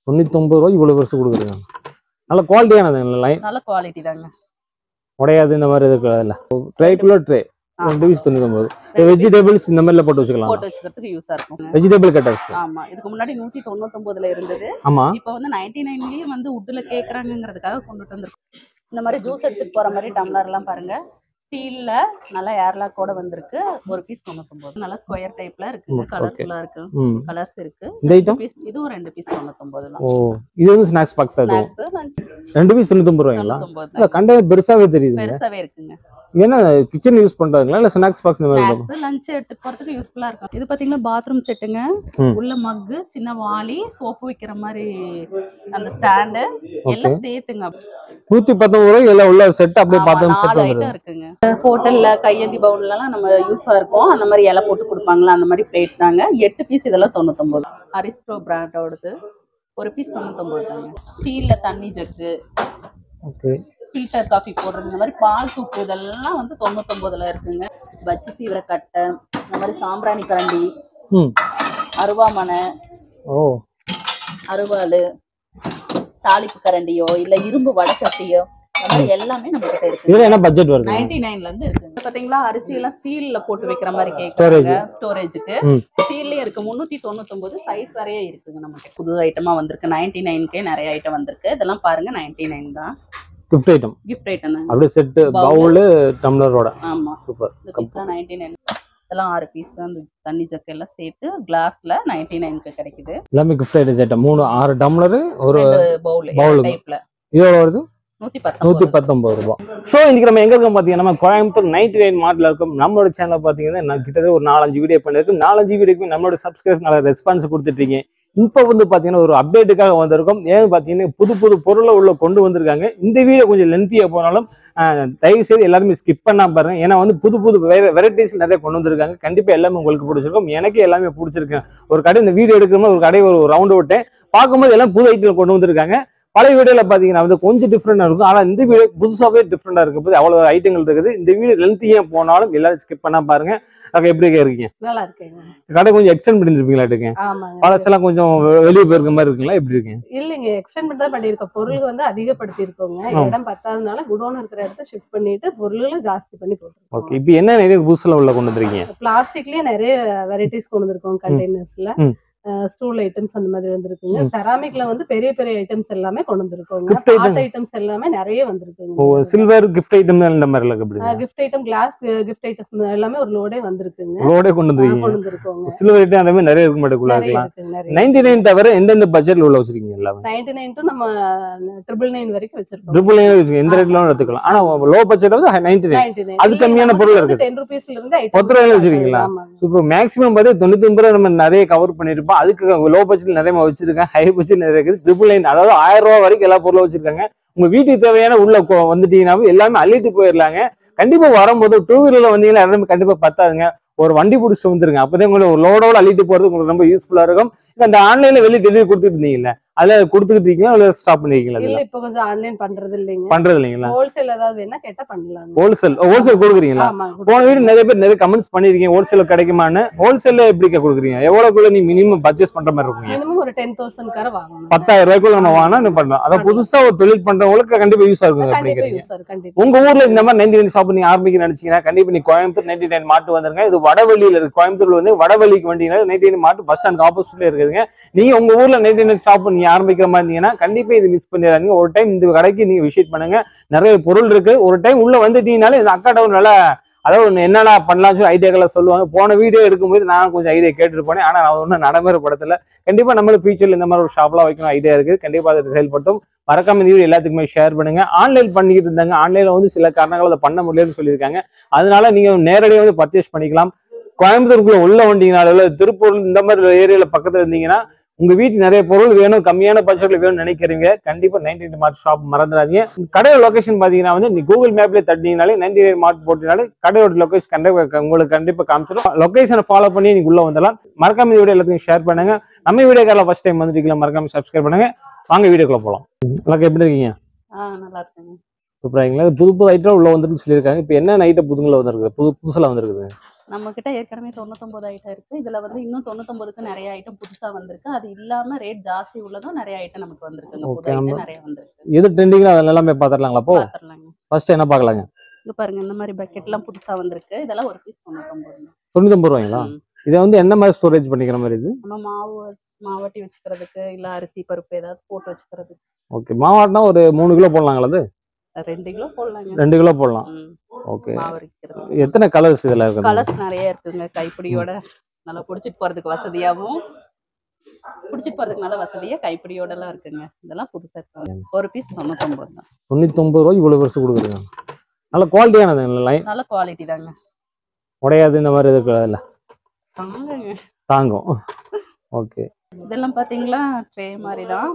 தொண்ணூத்தொம்பது ரூபாய் இவ்வளவு வருஷம் கொடுக்குறீங்க நல்ல குவாலிட்டியானது லைன் நல்ல குவாலிட்டி தாங்க உடையாது இந்த மாதிரி இருக்குல்ல ட்ரேக்குள்ள ட்ரே ரெண்டு பீஸ் தொண்ணூத்தொம்பது வெஜிடபிள்ஸ் இந்த மாதிரில போட்டு வச்சுக்கலாம் போட்டு வச்சுக்கிறதுக்கு யூஸா இருக்கும் வெஜிடபிள் கட்டர்ஸ் ஆமா இதுக்கு முன்னாடி நூத்தி தொண்ணூத்தொன்பதுல இருந்தது ஆமா இப்ப வந்து நைன்டி நைன்லயே வந்து உட்ல கேக்குறாங்கிறதுக்காக கொண்டுட்டு வந்திருக்கோம் இந்த மாதிரி ஜூஸ் எடுத்துட்டு போற மாதிரி டம்ளர் எல்லாம் பாருங்க ஸ்டீல்ல நல்லா ஏர்லாக்கோட வந்திருக்கு ஒரு பீஸ் தொண்ணூத்தொன்பது நல்லா ஸ்கொயர் டைப்ல இருக்கு Okay. கலர்ஃபுல்லா இருக்கு ம் கலர்ஸ் இருக்கு இந்த ஐட்டம் piece- இதுவும் ரெண்டு பீஸ் தொண்ணூத்தொன்பது தான் ஓ இது வந்து ஸ்நாக்ஸ் பாக்ஸ் தான் இது ஸ்நாக்ஸ் ரெண்டு பீஸ் தொண்ணூத்தொம்பது ரூபாய்ங்களா தொண்ணூத்தொன்பது இல்ல கண்டே பெருசாவே தெரியுதுங்க பெருசாவே இருக்குங்க இது என்ன கிச்சன் யூஸ் பண்றாங்களா இல்ல ஸ்நாக்ஸ் பாக்ஸ் இந்த மாதிரி இருக்கும் ஸ்நாக்ஸ் லஞ்ச் எடுத்துட்டு போறதுக்கு யூஸ்ஃபுல்லா இருக்கும் இது பாத்தீங்கன்னா பாத்ரூம் செட்டுங்க ம். உள்ள மக்கு சின்ன வாளி சோப்பு வைக்கிற மாதிரி அந்த ஸ்டாண்டு எல்லாம் சேர்த்துங்க நூத்தி பத்தொன்பது ரூபாய் எல்லாம் உள்ள செட் அப்படியே ஆமா, பார்த்தோம் செட் நாலு வந்துருது ஐட்டம் இருக்குங்க ஹோட்டல்ல கையேந்தி பவுல்ல எல்லாம் நம்ம யூஸா இருக்கும் அந்த மாதிரி இலை போட்டு கொடுப்பாங்களா அந்த மாதிரி பிளேட் தாங்க எட்டு பீஸ் இதெல்லாம் தொண்ணூத்தொன்பது அரிஸ்டோ பிராண்டோடது ஒரு பீஸ் தொண்ணூத்தொன்பது தாங்க ஸ்டீல்ல தண்ணி ஜக்கு ஓகே ஃபில்டர் காஃபி போடுறது இந்த மாதிரி பால் தூக்கு இதெல்லாம் வந்து தொண்ணூத்தொன்பதுல இருக்குங்க பச்சி சீவர கட்டை இந்த மாதிரி சாம்பிராணி கரண்டி ம் அருவாமனை ஓ அருவாள் தாளிப்பு கரண்டியோ இல்ல இரும்பு வடச்சட்டியோ அந்த மாதிரி எல்லாமே நம்ம கிட்ட இருக்கு இதுல என்ன பட்ஜெட் வருது நைன்டி நைன்ல இருந்து இருக்கு இப்ப பாத்தீங்களா அரிசி எல்லாம் ஸ்டீல்ல போட்டு வைக்கிற மாதிரி Storage. கேக்குறாங்க ஸ்டோரேஜுக்கு ம். ஸ்டீல்லயே இருக்கு முன்னூத்தி தொண்ணூத்தொன்பது சைஸ் நிறைய இருக்குங்க நமக்கு புது ஐட்டமா வந்திருக்கு நைன்டி நைன்கே நிறைய ஐட்டம் வந்திருக்கு இதெல்லாம் பாருங்க நைன்டி நைன் தான் கிஃப்ட் ஐட்டம் கிஃப்ட் ஐட்டம் தான் அப்படியே செட்டு Bowl. பவுலு டம்ளரோட ஆமா சூப்பர் இந்த பீஸ் தான் நைன்டி நைன் இதெல்லாம் ஆறு பீஸ் அந்த தண்ணி ஜக்கு எல்லாம் சேர்த்து கிளாஸ்ல நைன்டி நைனுக்கு கிடைக்குது எல்லாமே கிஃப்ட் ஐட்டம் செட்டம் மூணு ஆறு டம்ளரு ஒரு பவுல் bowl. டைப்ல இது எவ்வளோ வருது நூத்தி நூத்தி பத்தொன்பது பத்தொன்பது ரூபாய் ஸோ இன்னைக்கு நம்ம எங்க இருக்கோம் பாத்தீங்கன்னா நம்ம கோயம்புத்தூர் நைன்டி நைன் மாடல இருக்கும் நம்மளோட சேனல்ல பாத்தீங்கன்னா நான் கிட்டத்தட்ட ஒரு நாலஞ்சு வீடியோ பண்ணிருக்கோம் நாலஞ்சு வீடியோக்கு நம்மளோட சப்ஸ்கிரைப் நல்ல ரெஸ்பான்ஸ் கொடுத்துட்டு இருக்கீங்க இப்போ வந்து பாத்தீங்கன்னா ஒரு அப்டேட்டுக்காக வந்திருக்கோம் ஏன்னு பாத்தீங்கன்னா புது புது பொருளை உள்ள கொண்டு வந்திருக்காங்க இந்த வீடியோ கொஞ்சம் லென்த்தியா போனாலும் ஆஹ், தயவு செய்து எல்லாருமே ஸ்கிப் பண்ணாம பாருங்க ஏன்னா வந்து புது புது வெரைட்டிஸ் நிறைய கொண்டு வந்திருக்காங்க கண்டிப்பா எல்லாமே உங்களுக்கு பிடிச்சிருக்கும் எனக்கு எல்லாமே பிடிச்சிருக்கு ஒரு கடை இந்த வீடியோ எடுக்கிறோம் ஒரு கடை ஒரு ரவுண்ட் விட்டேன் பார்க்கும்போது எல்லாம் புது ஐட்டம் கொண்டு வந்திருக்காங்க பழைய வீடியோல பாத்தீங்கன்னா வந்து கொஞ்சம் டிஃப்ரெண்டா இருக்கும் ஆனா இந்த வீடியோ புதுசாவே டிஃப்ரெண்டா இருக்கும் போது அவ்வளவு ஐட்டங்கள் இருக்குது இந்த வீடியோ லென்த்தியா போனாலும் எல்லாரும் ஸ்கிப் பண்ணா பாருங்க அக்கா எப்படி இருக்கீங்க நல்லா இருக்கேங்க கடை கொஞ்சம் எக்ஸ்டெண்ட் பண்ணிருப்பீங்களா இருக்கேன் ஆமாங்க பழசெல்லாம் கொஞ்சம் வெ- வெளியே போயிருக்க மாதிரி இருக்குங்களா எப்படி இருக்கீங்க இல்லைங்க எக்ஸ்டெண்ட் தான் பண்ணியிருக்கோம் பொருள் வந்து அதிகப்படுத்தி இருக்கோங்க ஆ. இடம் பத்தாதனால குடோன் இருக்கிற இடத்த ஷிஃப்ட் பண்ணிட்டு பொருளும் ஜாஸ்தி பண்ணி ஓகே போட்டுருக்கோம் இப்போ என்ன நிறைய புதுசுல உள்ள கொண்டு வந்திருக்கீங்க பிளாஸ்டிக்லயே நிறைய வெரைட்டிஸ் கொண்டு வந்திருக்கோம் கண்டெய்னர்ஸ்ல ம். ஸ்டூல் ஐட்டம்ஸ் அந்த மாதிரி வந்திருக்குங்க ம். செராமிக்ல வந்து பெரிய பெரிய ஐட்டம்ஸ் எல்லாமே கொண்டு வந்திருக்கோங்க Gift item? ஆர்ட் ஐட்டம்ஸ் எல்லாமே நிறைய வந்திருக்குங்க சில்வர் கிஃப்ட் ஐட்டம் இந்த மாதிரி எல்லாம் எப்படி gift item glass gift items எல்லாமே ஒரு லோடே வந்திருக்குங்க ரோடே கொண்டு ஆ, வந்திருக்கீங்க கொண்டு வந்திருக்கோங்க சில்வர் ஐட்டம் அந்த மாதிரி நிறைய இருக்க மாட்டேங்குள்ள நிறைய இருக்கலாம் இருக்குங்க நிறைய நைன்டி நைன் தவிர எந்தெந்த பட்ஜெட்ல உள்ள வச்சிருக்கீங்க எல்லாமே நைன்டி நைன் டு நம்ம ட்ரிபிள் நைன் வரைக்கும் வச்சிருக்கோம் ட்ரிபிள் நைன் வச்சிருக்கீங்க எந்த ரேட்ல எடுத்துக்கலாம் ஆனா லோ பட்ஜெட் வந்து நைன்டி நைன் 99. அது கம்மியான பொருள் இருக்குது. டென் ருபீஸ்ல இருந்து item பத்து ரூபாயில start வச்சிருக்கீங்களா? ஆகுது. ஆமாங்க. இப்போ மேக்ஸிமம் பார்த்து தொண்ணூத்தி ஒன்பது ரூபா நம்ம நிறைய கவர் பண்ணிருப்போம் அதுக்கு லோ பட்ஜெட் நிறைய வச்சிருக்கேன் ஹை பட்ஜெட் நிறைய இருக்குது ட்ரிபிள் நைன் அதாவது ஆயிரம் ரூபாய் வரைக்கும் எல்லா பொருளும் வச்சிருக்காங்க உங்க வீட்டுக்கு தேவையான உள்ள கொ- வந்துட்டீங்கன்னாவே எல்லாமே அள்ளிட்டு போயிடலாங்க கண்டிப்பா வரும்போது டூ வீலர்ல வந்தீங்கன்னா எல்லாமே கண்டிப்பா பத்தாதுங்க ஒரு வண்டி பிடிச்சிட்டு வந்துருங்க அப்பதான் உங்களுக்கு ஒரு லோடோட அள்ளிட்டு போறது உங்களுக்கு ரொம்ப யூஸ்ஃபுல்லா இருக்கும் இந்த அந்த ஆன்லைன்ல வெளியே டெலிவரி கொடுத்துட்டு இருந்தீங்கல்ல அதுல கொடுத்துட்டு இருக்கீங்களா இல்ல ஸ்டாப் பண்ணிருக்கீங்களா இல்ல அதுல இப்ப கொஞ்சம் ஆன்லைன் பண்றது இல்லைங்க பண்றது இல்லைங்களா ஹோல்சேல் ஏதாவது வேணா கேட்டா பண்ணலாம் ஹோல்சேல் ஹோல்சேல் கொடுக்குறீங்களா ஆமாங்க போன வீடு நிறைய பேர் நிறைய கமெண்ட்ஸ் பண்ணிருக்கீங்க ஹோல்சேல் கிடைக்குமான்னு ஹோல்சேல்ல எப்படிக்கா கொடுக்குறீங்க எவ்வளவுக்குள்ள நீ மினிமம் பர்ச்சேஸ் பண்ற மாதிரி இருக்குங்க மினிமம் ஒரு டென் தௌசண்ட் கார வாங்கணும் பத்தாயிரம் ரூபாய்க்குள்ள நம்ம வாங்கினா நம்ம பண்ணலாம் அதான் புதுசா ஒரு தொழில் பண்றவங்களுக்கு கண்டிப்பா யூஸா இருக்கும் கண்டிப்பா அப்படிங்கிறீங்க யூஸ் ஆகும் கண்டிப்பா உங்க ஊர்ல இந்த மாதிரி நைன்டி நைன் ஷாப் நீங்க ஆரம்பிக்க நினைச்சீங்கன்னா கண்டிப்பா நீ கோயம்புத்தூர் நைன்டி நைன் மாட்டு வந்துருங்க இது வடவழியில இருக்கு கோயம்புத்தூர்ல வந்து வடவழிக்கு வந்தீங்கன்னா நைன்டி நைன் மாட்டு பஸ் ஸ்டாண்ட் ஆப்போசிட்ல இருக்குதுங்க நீங்க உங்க ஊர்ல நைன்டி நைன் ஷாப் நீங்க ஆரம்பிக்கிற மாதிரி இருந்தீங்கன்னா கண்டிப்பா இது மிஸ் பண்ணிடாதீங்க ஒரு டைம் இந்த கடைக்கு நீங்க விசிட் பண்ணுங்க நிறைய பொருள் இருக்கு ஒரு டைம் உள்ள வந்துட்டீங்கனாலே இந்த அக்கா ஒரு நல்லா அதாவது ஒண்ணு என்னென்ன பண்ணலாம் சொல்லி ஐடியாக்களை சொல்லுவாங்க போன வீடியோ எடுக்கும்போது நான் கொஞ்சம் ஐடியா கேட்டுட்டு போனேன் ஆனா நான் ஒன்றும் நடைமுறைப்படுத்தல கண்டிப்பா நம்மளுக்கு ஃபியூச்சர்ல இந்த மாதிரி ஒரு ஷாப்லாம் வைக்கணும் ஐடியா இருக்கு கண்டிப்பா அதை செயல்படுத்தும் மறக்காம இந்த வீடியோ எல்லாத்துக்குமே ஷேர் பண்ணுங்க ஆன்லைன் பண்ணிக்கிட்டு இருந்தாங்க ஆன்லைன்ல வந்து சில காரணங்கள் அதை பண்ண முடியலன்னு சொல்லியிருக்காங்க அதனால நீங்க நேரடியாக வந்து பர்ச்சேஸ் பண்ணிக்கலாம் கோயம்புத்தூருக்குள்ள உள்ள வந்தீங்கனால இல்ல திருப்பூர் இந்த மாதிரி ஏரியால பக்கத்துல இருந்தீங்கன்னா உங்க வீட்டுக்கு நிறைய பொருள் வேணும் கம்மியான பட்ஜெட்ல வேணும்னு நினைக்கிறீங்க கண்டிப்பா நைன்டி நைன் மார்ட் ஷாப் மறந்துடாதீங்க கடையோட லொகேஷன் பாத்தீங்கன்னா வந்து நீ கூகுள் மேப்ல தட்டினீங்கனாலே நைன்டி நைன் மார்ட் போட்டீங்கனாலே கடையோட லொகேஷன் கண்டிப்பா உங்களுக்கு கண்டிப்பா காமிச்சிடும் லொகேஷனை ஃபாலோ பண்ணி நீங்க உள்ள வந்துடலாம் மறக்காம இந்த வீடியோ எல்லாத்தையும் ஷேர் பண்ணுங்க நம்ம வீடியோ கால ஃபர்ஸ்ட் டைம் வந்துருக்கீங்களா மறக்காம சப்ஸ்கிரைப் பண்ணுங்க வாங்க வீடியோக்குள்ள போலாம் எல்லாருக்கும் எப்படி இருக்கீங்க ஆ நல்லா இருக்குங்க சூப்பராங்களா புது புது ஐட்டம் உள்ள வந்துருக்கு சொல்லியிருக்காங்க இப்போ என்ன ஐட்டம் புதுங்கள வந்திருக்குது புது புதுசுல வந்திருக்குது நம்ம கிட்ட ஏற்கனவே தொண்ணூத்தொன்பது ஐட்டம் இருக்கு இதுல வந்து இன்னும் தொண்ணூத்தொன்பதுக்கு நிறைய ஐட்டம் புதுசா வந்திருக்கு அது இல்லாம ரேட் ஜாஸ்தி உள்ளதும் நிறைய ஐட்டம் நமக்கு வந்திருக்குங்க புது Okay, நம்ம- ஐட்டம் நிறைய வந்திருக்கு எது ட்ரெண்டிங்ல அதெல்லாம் எல்லாமே பாத்துடலாங்களா அப்போ பாத்துடலாங்க ஃபர்ஸ்ட் என்ன பார்க்கலாங்க இங்க பாருங்க இந்த மாதிரி பக்கெட் எல்லாம் புதுசா வந்திருக்கு இதெல்லாம் ஒரு பீஸ் தொண்ணூத்தொன்பது தொண்ணூத்தொம்பது ரூபாய்ங்களா ம். இதை வந்து என்ன மாதிரி ஸ்டோரேஜ் பண்ணிக்கிற மாதிரி இது நம்ம மாவு மாவட்டி வச்சுக்கிறதுக்கு இல்ல அரிசி பருப்பு ஏதாவது போட்டு வச்சுக்கிறதுக்கு ஓகே மாவாட்டினா ஒரு மூணு கிலோ போடலாங்களா அது ரெண்டு கிலோ போடலாங்க ரெண்டு கிலோ போடலாம் ம், ஓகே மாவு அரைக்கிறது எத்தனை கலர்ஸ் இதுல இருக்குது கலர்ஸ் நிறைய இருக்குங்க கைப்பிடியோட நல்லா புடிச்சிட்டு போறதுக்கு வசதியாவும் புடிச்சிட்டு போறதுக்கு நல்ல வசதியா கைப்பிடியோட எல்லாம் இருக்குங்க இதெல்லாம் புதுசா இருக்குங்க ஒரு பீஸ் தொண்ணூத்தொன்பது தான் தொண்ணூத்தொம்பது ரூபாய் இவ்வளவு பெருசு கொடுக்குறீங்க நல்ல குவாலிட்டியானது லைன் நல்ல குவாலிட்டி தாங்க உடையாது இந்த மாதிரி இருக்கு இல்ல தாங்கங்க தாங்கும் ஓகே இதெல்லாம் பாத்தீங்களா ட்ரே மாதிரி தான்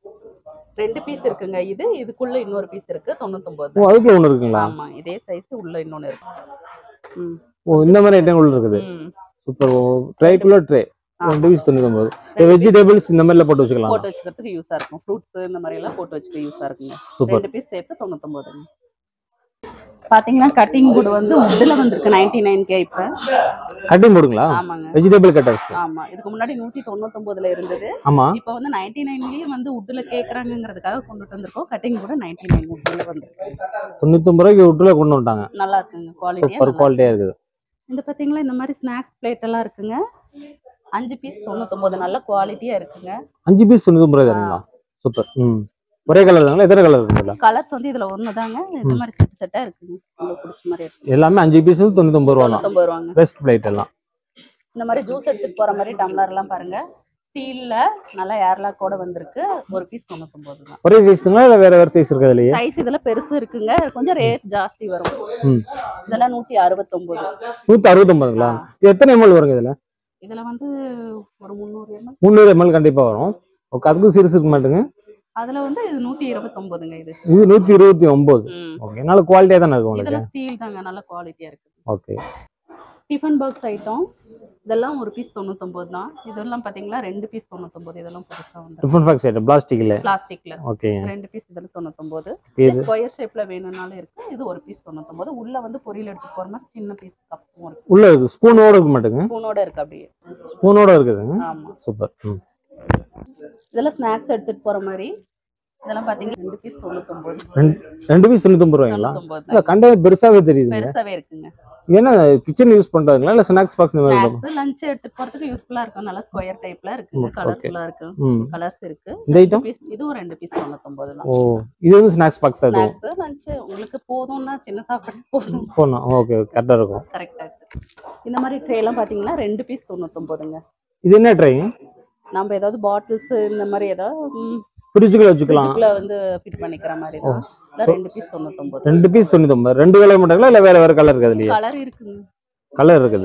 ரெண்டு பீஸ் இருக்குங்க இது இதுக்குள்ள இன்னொரு பீஸ் இருக்கு தொண்ணூத்தொன்பது ஓ அதுக்குள்ள ஒண்ணு இருக்குங்களா ஆமா இதே சைஸ் உள்ள இன்னொன்னு இருக்கு ம், ஓ இந்த மாதிரி ஐட்டங்கள் இருக்குது ம். சூப்பர் ட்ரேக்குள்ள ட்ரே ஆமா. ரெண்டு பீஸ் தொண்ணூத்தொம்பது வெஜிடபிள்ஸ் இந்த மாதிரில போட்டு வச்சுக்கலாம் போட்டு வச்சுக்கிறதுக்கு யூஸா இருக்கும் ஃப்ரூட்ஸ் இந்த மாதிரி எல்லாம் போட்டு வச்சுக்க யூஸா இருக்குங்க சூப்பர் ரெண்டு பீஸ் சேர்த்து தொண்ணூத்தொன்பதுங்க பாத்தீங்கன்னா கட்டிங் போர்டு வந்து உட்ல வந்திருக்கு நைன்டி நைன் கே இப்ப கட்டிங் போடுங்களா ஆமாங்க வெஜிடபிள் கட்டர்ஸ் ஆமா இதுக்கு முன்னாடி நூத்தி தொண்ணூத்தொன்பதுல இருந்தது ஆமா இப்ப வந்து நைன்டி நைன்லயே வந்து உட்ல கேக்குறாங்கிறதுக்காக கொண்டுட்டு வந்திருக்கோம் கட்டிங் கூட நைன்டி நைன் உட்ல வந்திருக்கு தொண்ணூத்தொம்பது ரூபாய்க்கு விட்டுல கொண்டு வந்துட்டாங்க நல்லா இருக்குங்க குவாலிட்டியா சூப்பர் குவாலிட்டியா இருக்குது இந்த பாத்தீங்களா இந்த மாதிரி ஸ்நாக்ஸ் பிளேட் எல்லாம் இருக்குங்க அஞ்சு பீஸ் தொண்ணூத்தொன்பது நல்ல குவாலிட்டியா இருக்குங்க அஞ்சு பீஸ் தொண்ணூத்தொம்பது ரூபாய் தருங்களா சூப்பர் ம் ஒரே கலர் தாங்களா எத்தனை கலர் இருக்குங்களா கலர்ஸ் வந்து இதுல ஒண்ணுதாங்க இந்த மாதிரி செட் செட்டா இருக்குங்க உங்களுக்கு பிடிச்ச மாதிரி இருக்கு எல்லாமே அஞ்சு பீஸ் தொண்ணூத்தொம்பது ரூபா தான் தொண்ணூத்தொன்பது ரூபாங்க பெஸ்ட் பிளேட் எல்லாம் இந்த மாதிரி ஜூஸ் எடுத்துட்டு போற மாதிரி டம்ளர் எல்லாம் பாருங்க ஸ்டீல்ல நல்லா ஏர்லாக்கோட வந்திருக்கு ஒரு பீஸ் தொண்ணூத்தொன்பது தான் ஒரே சைஸ்ங்களா இல்ல வேற வேற சைஸ் இருக்கு அதுலயே சைஸ் இதுல பெருசு இருக்குங்க கொஞ்சம் ரேட் ஜாஸ்தி வரும் ம் இதெல்லாம் நூத்தி அறுபத்தொன்பது நூத்தி அறுபத்தொன்பதுங்களா இது எத்தனை எம்எல் வருங்க இதுல இதுல வந்து ஒரு முந்நூறு எண்ணம் முந்நூறு எம்எல் கண்டிப்பா வரும் ஓகே அதுக்கும் சிறுசு இருக்க மாட்டுங்க அதுல வந்து இது நூத்தி இருபத்தொன்பதுங்க இது இது நூத்தி இருபத்தி ஒன்பது ம். ஓகே நல்ல குவாலிட்டியா தானே இருக்கு உங்களுக்கு இதெல்லாம் ஸ்டீல் தாங்க நல்ல குவாலிட்டியா இருக்கு ஓகே டிஃபன் பாக்ஸ் ஐட்டம் இதெல்லாம் ஒரு பீஸ் தொண்ணூத்தொன்பது தான் இதெல்லாம் பாத்தீங்களா ரெண்டு பீஸ் தொண்ணூத்தொன்பது இதெல்லாம் புதுசா வந்து டிஃபன் ஃபேக்ஸ் ஐட்டம் பிளாஸ்டிக்ல பிளாஸ்டிக்ல ஓகே ரெண்டு பீஸ் இதெல்லாம் தொண்ணூத்தொன்பது இது ஸ்கொயர் ஷேப்ல வேணும்னாலும் இருக்கு இது ஒரு பீஸ் தொண்ணூத்தொன்பது உள்ள வந்து பொரியல் எடுத்து போற மாதிரி சின்ன பீஸ் கப்பும் இருக்கு உள்ள இருக்கு ஸ்பூனோட இருக்க மாட்டுங்க ஸ்பூனோட இருக்கு அப்படியே ஸ்பூனோட இருக்குதுங்க ஆமா சூப்பர் ம் இதெல்லாம் ஸ்நாக்ஸ் எடுத்துட்டு போற மாதிரி இதெல்லாம் பாத்தீங்கன்னா ரெண்டு பீஸ் தொண்ணூத்தொன்பது ரெண்டு ரெண்டு பீஸ் தொண்ணூத்தொம்பது ரூபாய்ங்களா தொண்ணூத்தொன்பது இல்ல கண்டே பெருசாவே தெரியுதுங்க பெருசாவே இருக்குங்க ஏன்னா கிச்சன் யூஸ் பண்றாங்களா இல்ல ஸ்நாக்ஸ் பாக்ஸ் இந்த மாதிரி இருக்கும்? ஸ்நாக்ஸ் லஞ்ச் எடுத்துட்டு போறதுக்கு யூஸ்ஃபுல்லா இருக்கும் நல்லா ஸ்கொயர் டைப்ல இருக்கு Okay. கலர்ஃபுல்லா இருக்கு ம் கலர்ஸ் இருக்கு இந்த ஐட்டம் piece- இதுவும் ரெண்டு பீஸ் தொண்ணூத்தொன்பது தான் ஓ இது வந்து ஸ்நாக்ஸ் பாக்ஸ் தான் இதுவும் ஸ்நாக்ஸ் லஞ்ச் உங்களுக்கு போதும்னா சின்ன சாப்பாடு போதும் போடணும் ஓகே கரெக்டா இருக்கும் கரெக்டா இருக்கு இந்த மாதிரி ட்ரே எல்லாம் பாத்தீங்கன்னா ரெண்டு பீஸ் தொண்ணூத்தொன்பதுங்க இது என்ன ட்ரை நம்ம ஏதாவது பாட்டில்ஸ் இந்த மாதிரி ஏதாவது ஃப்ரிட்ஜுக்குள்ள வச்சுக்கலாம் ஃப்ரிட்ஜுக்குள்ள வந்து ஃபிட் பண்ணிக்கிற மாதிரி தான் இல்ல ரெண்டு பீஸ் தொண்ணூத்தொன்பது ரெண்டு பீஸ் தொண்ணூத்தொம்பது ரெண்டு கலர் மட்டுங்களா இல்ல வேற வேற கலர் இருக்கு அதுலயே கலர் இருக்குங்க கலர் இருக்குது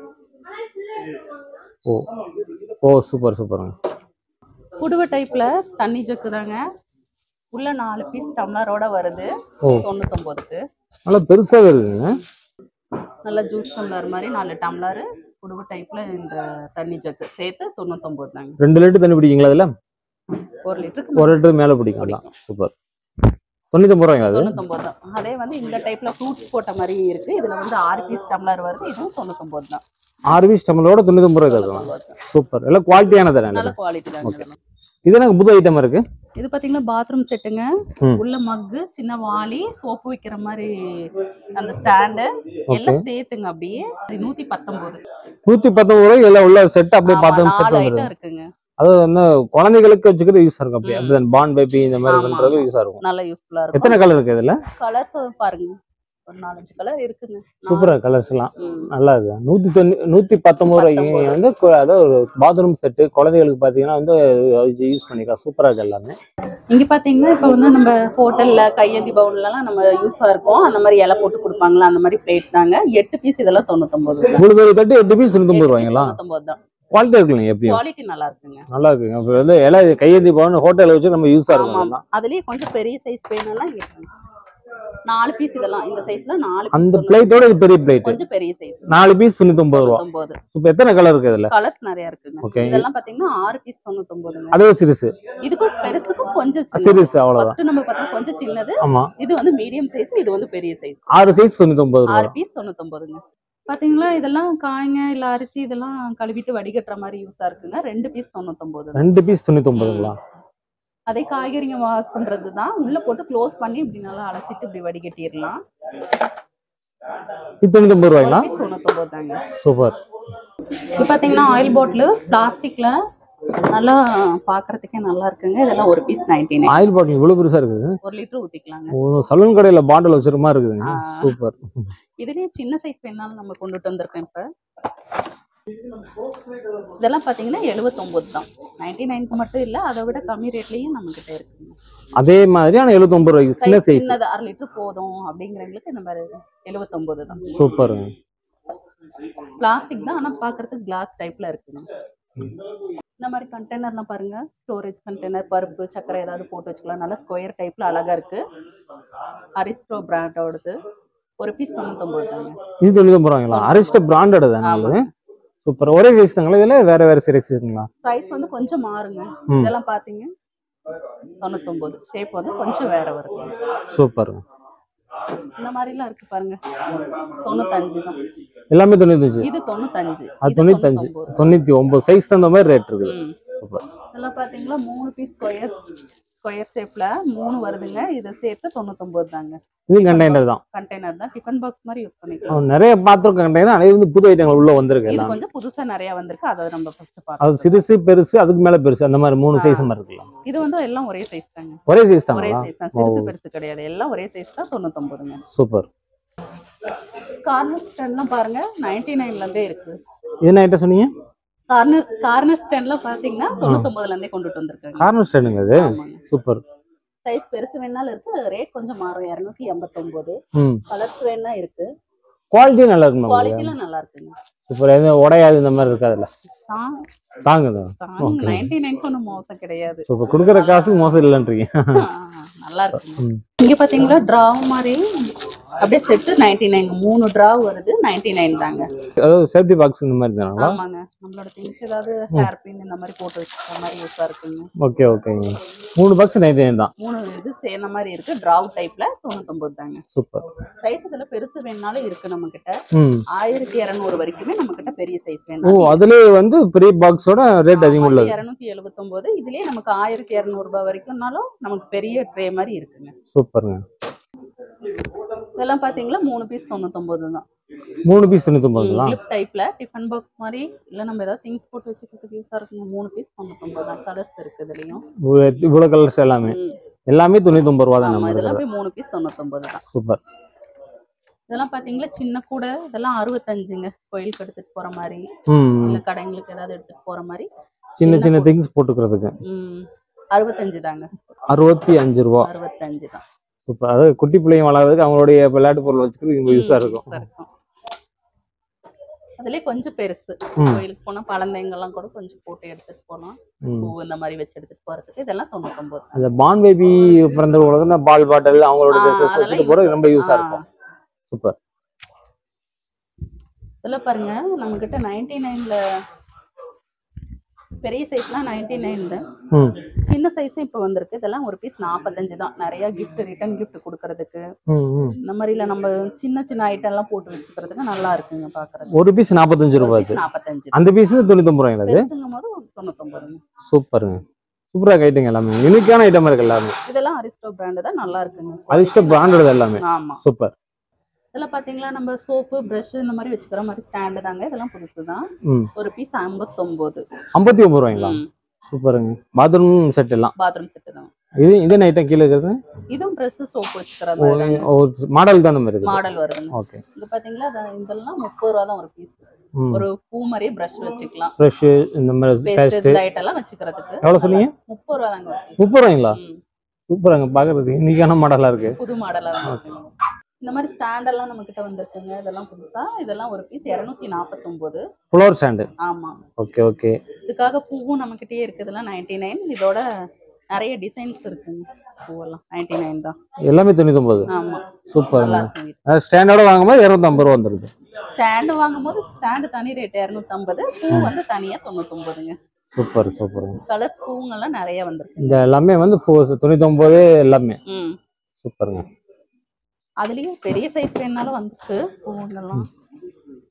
ஓ ஓ சூப்பர் சூப்பருங்க குடுவை டைப்ல தண்ணி ஜக்கு தாங்க உள்ள நாலு பீஸ் டம்ளரோட வருது ஓ. தொண்ணூத்தொன்பதுக்கு நல்லா பெருசாவே இருக்குங்க நல்ல ஜூஸ் டம்ளர் மாதிரி நாலு டம்ளர் குடுவை டைப்ல இந்த தண்ணி ஜக்கு சேர்த்து தொண்ணூத்தொன்பது தாங்க ரெண்டு லிட்டர் தண்ணி பிடிக்குங்களா அதுல ஒரு லிட்டருக்கு ஒரு லிட்டர் மேல பிடிக்கும் அதான் சூப்பர் தொண்ணூத்தொம்பது ரூபாய்ங்களா அது தொண்ணூத்தொன்பது தான் அதே வந்து இந்த டைப்ல ஃப்ரூட்ஸ் போட்ட மாதிரி இருக்கு இதுல வந்து ஆறு பீஸ் டம்ளர் வருது இதுவும் தொண்ணூத்தொன்பது தான் ஆறு பீஸ் டம்ளரோட தொண்ணூத்தொம்பது ரூபாய் இருக்கும் தொண்ணூத்தொன்பது தான். சூப்பர் எல்லாம் குவாலிட்டியானது நல்ல தானே குவாலிட்டி தாங்க இதெல்லாம். இது எனக்கு புது ஐட்டம் இருக்கு இது பாத்தீங்கன்னா பாத்ரூம் செட்டுங்க ம். உள்ள மக்கு சின்ன வாளி சோப்பு வைக்கிற மாதிரி அந்த ஸ்டாண்டு எல்லாம் சேர்த்துங்க அப்படியே நூத்தி பத்தொன்பது நூத்தி பத்தொன்பது ரூபாய் எல்லாம் உள்ள செட் அப்படியே ஆமா, பார்த்தோம் செட் நாலு வந்துருது ஐட்டம் இருக்குங்க அது வந்து குழந்தைகளுக்கு வச்சுக்கிறது யூஸா இருக்கும் அப்படியே ம். அப்படிதான் பாண்ட் பேபி இந்த மாதிரி ஆமா, பண்றது ஆமா. யூஸா இருக்கும் நல்ல யூஸ்ஃபுல்லா இருக்கும் எத்தனை கலர் இருக்கு இதுல கலர்ஸ் பாருங்க ஒரு நாலஞ்சு கலர் இருக்குங்க சூப்பரா கலர்ஸ் எல்லாம் ம். நல்லா இருக்கு நூத்தி தொண்ணூ நூத்தி பத்தொன்பது ரூபாய்க்கு பத்தொன்பது. வந்து கு- அதாவது ஒரு பாத்ரூம் செட்டு குழந்தைகளுக்கு பாத்தீங்கன்னா வந்து யூஸ் பண்ணிக்கலாம் சூப்பரா இருக்கு எல்லாமே இங்க பாத்தீங்கன்னா இப்ப வந்து நம்ம ஹோட்டல்ல கையேந்தி பவுன்ல எல்லாம் நம்ம யூஸா இருக்கும் அந்த மாதிரி இலை போட்டு கொடுப்பாங்களா அந்த மாதிரி பிளேட் தாங்க எட்டு பீஸ் இதெல்லாம் தொண்ணூத்தொன்பது தான். மூணு பேர் தட்டு எட்டு பீஸ் எட்டு தொண்ணூத்தொம்பது piece ரூபாய்ங்களா தொண்ணூத்தொன்பது தான் குவாலிட்டி இருக்குல்ல எப்படியும் குவாலிட்டி நல்லா இருக்குங்க நல்லா இருக்குங்க இப்போ வந்து இலை கையேந்தி போகணும் ஹோட்டல்ல வச்சு நம்ம யூஸா இருக்கும் ஆமா அதெல்லாம். அதுலயே கொஞ்சம் பெரிய சைஸ் வேணும்னா இங்க பாருங்க. நாலு பீஸ் இதெல்லாம் இந்த சைஸ்ல நாலு piece அந்த தொண்ணூறு. பிளேட்டோட இது பெரிய பிளேட் கொஞ்சம் பெரிய சைஸ் நாலு பீஸ் தொண்ணூத்தொம்பது ரூபா தொண்ணூத்தொன்பது இப்போ எத்தனை கலர் இருக்கு இதுல கலர்ஸ் நிறைய இருக்குங்க ஓகே இதெல்லாம் பாத்தீங்கன்னா ஆறு பீஸ் தொண்ணூத்தொன்பதுங்க அதே சிறுசு இதுக்கும் பெருசுக்கும் கொஞ்சம் சின்னது சிறுசு அவ்வளவுதான் ஃபர்ஸ்ட் நம்ம பார்த்தா கொஞ்சம் சின்னது ஆமா இது வந்து மீடியம் சைஸ் இது வந்து பெரிய சைஸ் ஆறு சைஸ் தொண்ணூத்தொம்பது ரூபா ஆறு பீஸ் தொண்ணூத்தொன்பதுங்க பாத்தீங்களா இதெல்லாம் காய்ங்க இல்ல அரிசி இதெல்லாம் கழுவிட்டு வடிகட்டுற மாதிரி யூஸா இருக்குங்க ரெண்டு பீஸ் தொண்ணூத்தொன்பது ரெண்டு பீஸ் தொண்ணூத்தி ஒன்பதுங்களா அதே காய்கறிங்க வாஷ் பண்றது தான் உள்ள போட்டு க்ளோஸ் பண்ணி இப்படி நல்லா அலசிட்டு இப்படி வடிகட்டிடலாம் இது தொண்ணூத்தி ஒன்பது ரூபாய்ங்களா பீஸ் தொண்ணூத்தொன்பது தாங்க சூப்பர் இப்போ பாத்தீங்கன்னா ஆயில் பாட்டில் பிளாஸ்டிக்ல நல்லா பாக்குறதுக்கே நல்லா இருக்குங்க இதெல்லாம் ஒரு piece ninety nine oil bottle இவ்வளவு பெருசா இருக்குது ஒரு லிட்டர் ஊத்திக்கலாங்க சலூன் கடையில பாட்டில் வச்சிருக்க மாதிரி இருக்குதுங்க ஆ. சூப்பர் இதுலயே சின்ன சைஸ் வேணாலும் நம்ம கொண்டுட்டு வந்திருக்கோம் இப்ப இதெல்லாம் பாத்தீங்கன்னா 79 தான் நைன்டி நைனுக்கு மட்டும் இல்ல அதை விட கம்மி ரேட்லயும் நம்ம கிட்ட இருக்குங்க அதே மாதிரி ஆனா எழுபத்தி ஒன்பது ரூபாய்க்கு சின்ன Size சைஸ் சின்னது அரை லிட்டர் போதும் அப்படிங்கிறவங்களுக்கு இந்த மாதிரி 79 தான் சூப்பருங்க பிளாஸ்டிக் தான் ஆனா பாக்குறதுக்கு கிளாஸ் டைப்ல இருக்குங்க இந்த மாதிரி கண்டெய்னர்லாம் பாருங்க ஸ்டோரேஜ் கண்டெய்னர் பருப்பு சக்கரை ஏதாவது போட்டு வச்சுக்கலாம் நல்லா ஸ்கொயர் டைப்ல அழகா இருக்கு அரிஸ்டோ பிராண்டோடது ஒரு பீஸ் தொண்ணூத்தொம்பது தாங்க இது தொண்ணூத்தி ஒன்பது ரூபாய்ங்களா அரிஸ்ட பிராண்டட் தானே சூப்பர் ஒரே சைஸ் தாங்களா இதுல வேற வேற சைஸ் இருக்குங்களா சைஸ் வந்து கொஞ்சம் மாறுங்க ம். இதெல்லாம் பாத்தீங்க தொண்ணூத்தொம்பது ஷேப் வந்து கொஞ்சம் வேற வருது சூப்பருங்க இந்த மாதிரிலாம் இருக்கு பாருங்க தொண்ணூத்தஞ்சு தான் எல்லாமே தொண்ணூத்தஞ்சு இது தொண்ணூத்தஞ்சு அது இது தொண்ணூத்தஞ்சு தொண்ணூத்தொன்பது. தொண்ணூத்தி ஒன்பது சைஸ் தகுந்த மாதிரி ரேட் இருக்குது ம். சூப்பர் இதெல்லாம் பாத்தீங்களா மூணு பீஸ் ஸ்கொயர் ஸ்கொயர் ஷேப்ல மூணு வருதுங்க இதை சேர்த்து தொண்ணூத்தொம்பது தாங்க இது கண்டெய்னர் தான் கண்டெய்னர் தான் டிஃபன் பாக்ஸ் மாதிரி யூஸ் பண்ணிக்கலாம் அவன் நிறைய பார்த்துருக்க கண்டெய்னர் ஆனால் இது வந்து புது ஐட்டங்கள் உள்ள வந்திருக்கு இது எல்லாம் கொஞ்சம் புதுசா நிறைய வந்திருக்கு அதை நம்ம ஃபர்ஸ்ட் அது பார்த்தோம் சிறுசு பெருசு அதுக்கு மேல பெருசு அந்த மாதிரி மூணு ஆ. சைஸ் மாதிரி இருக்கலாம் இது வந்து எல்லாம் ஒரே சைஸ் தாங்க ஒரே சைஸ் ஒரே தாங்களா சைஸ் தான் சிறுசு ஓ. பெருசு கிடையாது எல்லாம் ஒரே சைஸ் தான் தொண்ணூத்தொம்பதுங்க சூப்பர் கார்னர் ஸ்டாண்ட்லாம் பாருங்க நைன்டி நைன்ல இருந்தே இருக்கு என்ன ஐட்டம் சொன்னீங்க கார்னர் கார்னர் ஸ்டாண்ட்லாம் பாத்தீங்கன்னா தொண்ணூத்தொன்பதுல இருந்தே கொண்டுட்டு வந்திருக்காங்க கார்னர் ஸ்டாண்டுங்க அது ஆமாங்க சூப்பர் சைஸ் பெருசு வேணாலும் இருக்கு ரேட் கொஞ்சம் மாறும் இரநூத்தி எண்பத்தொன்பது ம் கலர்ஸ் வேணா இருக்கு குவாலிட்டி நல்லா இருக்குமா குவாலிட்டிலாம் நல்லா இருக்குங்க சூப்பர் எதுவும் உடையாது இந்த மாதிரி இருக்காதுல்ல தான் தாங்குது தாங்க நைன்டி நைன்க்கு ஒன்றும் மோசம் கிடையாது சூப்பர் கொடுக்குற காசுக்கு மோசம் இல்லைன்றீங்க ஆ, நல்லா இருக்குங்க ம். இங்க பாத்தீங்களா டிராவ் மாதிரி அப்படியே செட்டு நைன்டி நைன் மூணு டிராவ் வருது நைன்டி நைன் தாங்க அதாவது சேஃப்டி பாக்ஸ் இந்த மாதிரி தானுங்களா ஆமாங்க நம்மளோட திங்ஸ் ஏதாவது ஹேர் பின் இந்த மாதிரி போட்டு வச்சுக்கிற மாதிரி யூஸா இருக்குங்க ஓகே ஓகேங்க மூணு பாக்ஸ் நைன்டி நைன் தான் மூணு இது சேர்ந்த மாதிரி இருக்கு டிராவ் டைப்ல தொண்ணூத்தொன்பது தாங்க சூப்பர் சைஸ் இதுல பெருசு வேணாலும் இருக்கு நம்ம கிட்ட ம் ஆயிரத்தி இரநூறு வரைக்குமே நம்ம கிட்ட பெரிய சைஸ் ஓ வேணும் அதுலயே வந்து பெரிய பாக்ஸோட ரேட் அதிகம் உள்ளது இருநூத்தி எழுபத்தொன்பது இதுலயே நமக்கு ஆயிரத்தி இரநூறு ரூபாய் வரைக்கும்னாலும் நமக்கு பெரிய ட்ரே மாதிரி இருக்குங்க சூப்பருங்க இதெல்லாம் பாத்தீங்களா மூணு பீஸ் தொண்ணூத்தொன்பது தான் மூணு பீஸ் தொண்ணூத்தி ஒன்பதுங்களா கிளிப் டைப்ல டிஃபன் பாக்ஸ் மாதிரி இல்ல நம்ம ஏதாவது திங்ஸ் போட்டு வச்சுக்கிறதுக்கு யூஸா இருக்குங்க மூணு பீஸ் தொண்ணூத்தொன்பது தான் கலர்ஸ் இருக்கு இதுலயும் இவ்வளவு கலர்ஸ் எல்லாமே ம். எல்லாமே தொண்ணூத்தி ஒன்பது ரூபா தான் ஆமா நம்ம இதெல்லாம் போய் மூணு பீஸ் தொண்ணூத்தொன்பது தான் சூப்பர் இதெல்லாம் பாத்தீங்களா சின்ன கூட இதெல்லாம் அறுபத்தஞ்சுங்க கோயிலுக்கு எடுத்துட்டு போற மாதிரி ம் இல்ல கடைங்களுக்கு ஏதாவது எடுத்துட்டு போற மாதிரி சின்ன சின்ன திங்ஸ் போட்டுக்கிறதுக்கு ம் அறுபத்தஞ்சு தாங்க அறுபத்தி அஞ்சு ரூபா அறுபத்தஞ்சு தான் சூப்பர் அதாவது குட்டி பிள்ளைங்க வளர்றதுக்கு அவங்களுடைய விளையாட்டு பொருள் வச்சுக்கிறது இங்க யூஸா இருக்கும் யூஸா இருக்கும் அதுலயே கொஞ்சம் பெருசு ம். கோயிலுக்கு போனா பழந்தைங்கெல்லாம் கூட கொஞ்சம் போட்டு எடுத்துட்டு போலாம் ம். பூ இந்த மாதிரி வச்சு எடுத்துட்டு போறதுக்கு இதெல்லாம் தொண்ணூத்தொன்பது அந்த பான் பேபி பிறந்தவங்களுக்கு இந்த பால் பாட்டில் அவங்களோட ஆ, ட்ரெஸ்ஸஸ் அதெல்லாம் வச்சுட்டு போறது ரொம்ப யூஸா ஆ. இருக்கும் சூப்பர் இதெல்லாம் பாருங்க நம்ம கிட்ட நைன்டி நைன்ல பெரிய சைஸ்லாம் நைன்டி நைன் தான் ம் சின்ன சைஸும் இப்போ வந்திருக்கு இதெல்லாம் ஒரு பீஸ் நாற்பத்தஞ்சு தான் நிறைய gift ரிட்டர்ன் gift கொடுக்கறதுக்கு ம் ம் இந்த மாதிரில நம்ம சின்ன சின்ன ஐட்டம் எல்லாம் போட்டு வச்சுக்கிறதுக்கு நல்லா இருக்குங்க பாக்குறது ஒரு பீஸ் நாற்பத்தஞ்சு ரூபாய்க்கு நாற்பத்தஞ்சு அந்த பீஸ் தொண்ணூத்தொம்பது ரூபாய்ங்களா அது பெருசுங்கும் போது தொண்ணூத்தொன்பதுங்க சூப்பருங்க சூப்பராக ஐட்டங்க எல்லாமே யூனிக்கான ஐட்டம் இருக்கு எல்லாமே இதெல்லாம் அரிஸ்டோ பிராண்டு தான் நல்லா இருக்குங்க அதிர்ஷ்ட பிராண்டட் எல்லாமே ஆமா சூப்பர் இதெல்லாம் பாத்தீங்களா நம்ம சோப்பு பிரஷ் இந்த மாதிரி வச்சுக்கிற மாதிரி ஸ்டாண்டு தாங்க இதெல்லாம் புதுசு தான் ம் ஒரு பீஸ் ஐம்பத்தொன்பது ஐம்பத்தி ஒன்பது ரூபாய்ங்களா சூப்பருங்க பாத்ரூம் செட் எல்லாம் பாத்ரூம் செட்டு தான் இது இதே ஐட்டம் கீழே இருக்கிறது இதுவும் பிரஷ் சோப்பு வச்சுக்கிற மாதிரி ஒரு மாடல் தான் அந்த மாதிரி இருக்குது மாடல் வருதுங்க ஓகே இது பாத்தீங்களா இது- இதெல்லாம் முப்பது ரூபா தான் ஒரு பீஸ் ம் ஒரு பூ மாதிரியே பிரஷ் வச்சுக்கலாம் ஃப்ரெஷ் இந்த மாதிரி பேஸ்ட் பேஸ்ட் இந்த ஐட்டம் எல்லாம் வச்சுக்கிறதுக்கு எவ்வளவு சொன்னீங்க? முப்பது ரூபா தாங்க ஒரு piece. முப்பது ரூபாய்ங்களா ம். சூப்பராங்க பாக்குறதுக்கு இன்னைக்கான மாடலா இருக்கு புது மாடலா இருக்கு இந்த மாதிரி ஸ்டாண்ட் எல்லாம் நம்ம கிட்ட வந்திருக்குங்க இதெல்லாம் புதுசா இதெல்லாம் ஒரு பீஸ் இருநூத்தி நாற்பத்தொன்பது ஃப்ளோர் ஸ்டாண்டு ஆமா ஓகே ஓகே இதுக்காக பூவும் நம்ம கிட்டயே இருக்குதுலாம் நைன்டி நைன் இதோட நிறைய டிசைன்ஸ் இருக்குங்க பூவெல்லாம் நைன்டி நைன் தான் எல்லாமே தொண்ணூத்தொம்பது ஆமா நல்லா சூப்பருங்க இருக்குங்க ஸ்டாண்டர்டோட வாங்கும்போது இரநூத்தம்பது ரூபா வந்துருது ஸ்டாண்டு வாங்கும்போது ஸ்டாண்டு தனி ரேட் இரநூத்தம்பது பூ வந்து தனியா தொண்ணூத்தொன்பதுங்க சூப்பர் சூப்பருங்க கலர்ஸ் பூங்கெல்லாம் நிறைய வந்திருக்கு இந்த எல்லாமே வந்து ஃபோ- தொண்ணூத்தொம்பது எல்லாமே ம் சூப்பருங்க அதுலயும் பெரிய சைஸ் வேணாலும் வந்துருக்கு பூங்கெல்லாம்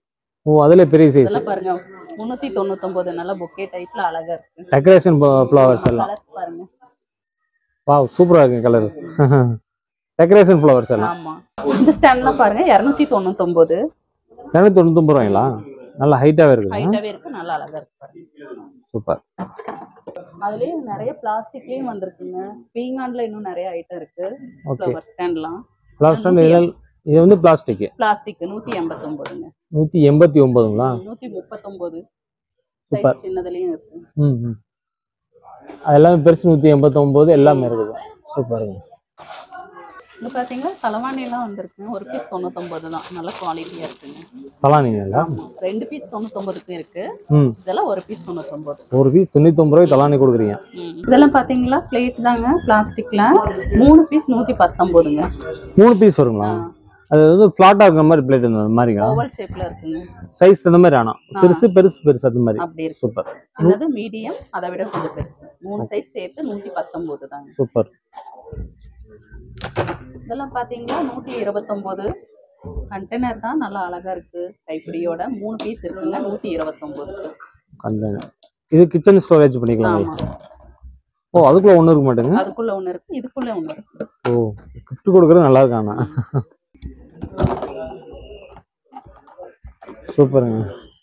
ஓ அதுல பெரிய சைஸ் இதெல்லாம் பாருங்க முன்னூத்தி தொண்ணூத்தொன்பது நல்ல பொக்கே டைப்ல அழகா இருக்கு டெக்கரேஷன் ஃப்ளவர்ஸ் எல்லாம் கலர்ஸ் பாருங்க வாவ் சூப்பரா இருக்கு கலர் டெக்கரேஷன் ஃப்ளவர்ஸ் எல்லாம் ஆமா இந்த ஸ்டாண்ட்லாம் பாருங்க இருநூத்தி தொண்ணூத்தொன்பது இரநூத்தி தொண்ணூத்தொம்பது ரூபாய்ங்களா நல்லா ஹைட்டாவே இருக்குது ஹைட்டாவே இருக்கு நல்லா அழகா இருக்கு பாருங்க சூப்பர் அதுலயே நிறைய பிளாஸ்டிக்லயும் வந்திருக்குங்க பீங்கான்ல இன்னும் நிறைய ஐட்டம் இருக்கு ஓகே ஃப்ளவர் ஸ்டாண்ட்லாம் ஃப்ளவர் ஸ்டாண்ட் இதெல்லாம் இது வந்து பிளாஸ்டிக் பிளாஸ்டிக் நூத்தி எண்பத்தொன்பதுங்க நூத்தி எண்பத்தி ஒன்பதுங்களா நூத்தி முப்பத்தொன்பது Super. சைஸ் சின்னதுலயும் இருக்கு ம் ம் அது எல்லாமே பெருசு நூத்தி எண்பத்தொம்போது எல்லாமே இருக்குது சூப்பருங்க இது பாத்தீங்கன்னா தலவாணி எல்லாம் வந்திருக்கு ஒரு பீஸ் தொண்ணூத்தொன்பது தான் நல்ல குவாலிட்டியா இருக்குங்க தலானிங்களா ஆமா. ரெண்டு பீஸ் தொண்ணூத்தொன்பதுக்கும் இருக்கு ம் இதெல்லாம் ஒரு பீஸ் தொண்ணூத்தொன்பது ஒரு பீஸ் தொண்ணூத்தொம்பது ரூபாய் தலானி கொடுக்குறீங்க ம். இதெல்லாம் பாத்தீங்களா பிளேட் தாங்க பிளாஸ்டிக்ல மூணு பீஸ் நூத்தி பத்தொன்பதுங்க மூணு பீஸ் வருங்களா அது வந்து ஃப்ளாட்டா இருக்கிற மாதிரி பிளேட் இந்த மாதிரிங்களா ஓவல் ஷேப்ல இருக்குங்க சைஸ் அந்த மாதிரி ஆனா பெருசு பெருசு பெருசு அது மாதிரி அப்படி இருக்கு சூப்பர் சின்னது மீடியம் அதை விட கொஞ்சம் பெருசு மூணு சைஸ் சேர்த்து நூத்தி பத்தொன்பது தாங்க சூப்பர் இதெல்லாம் பாத்தீங்கன்னா நூத்தி இருபத்தொன்பது கண்டெய்னர் தான் நல்லா அழகா இருக்கு கைப்பிடியோட மூணு பீஸ் இருக்குங்க நூத்தி இருபத்தொன்பது அந்த இது கிச்சன் ஸ்டோரேஜ் பண்ணிக்கலாம் ஆமா ஓ அதுக்குள்ள ஒண்ணு இருக்க மாட்டேங்க அதுக்குள்ள ஒண்ணு இருக்கு இதுக்குள்ள ஒண்ணு இருக்கு ஓ கிஃப்ட் கொடுக்கறது நல்லா இருக்கு ஆனா சூப்பருங்க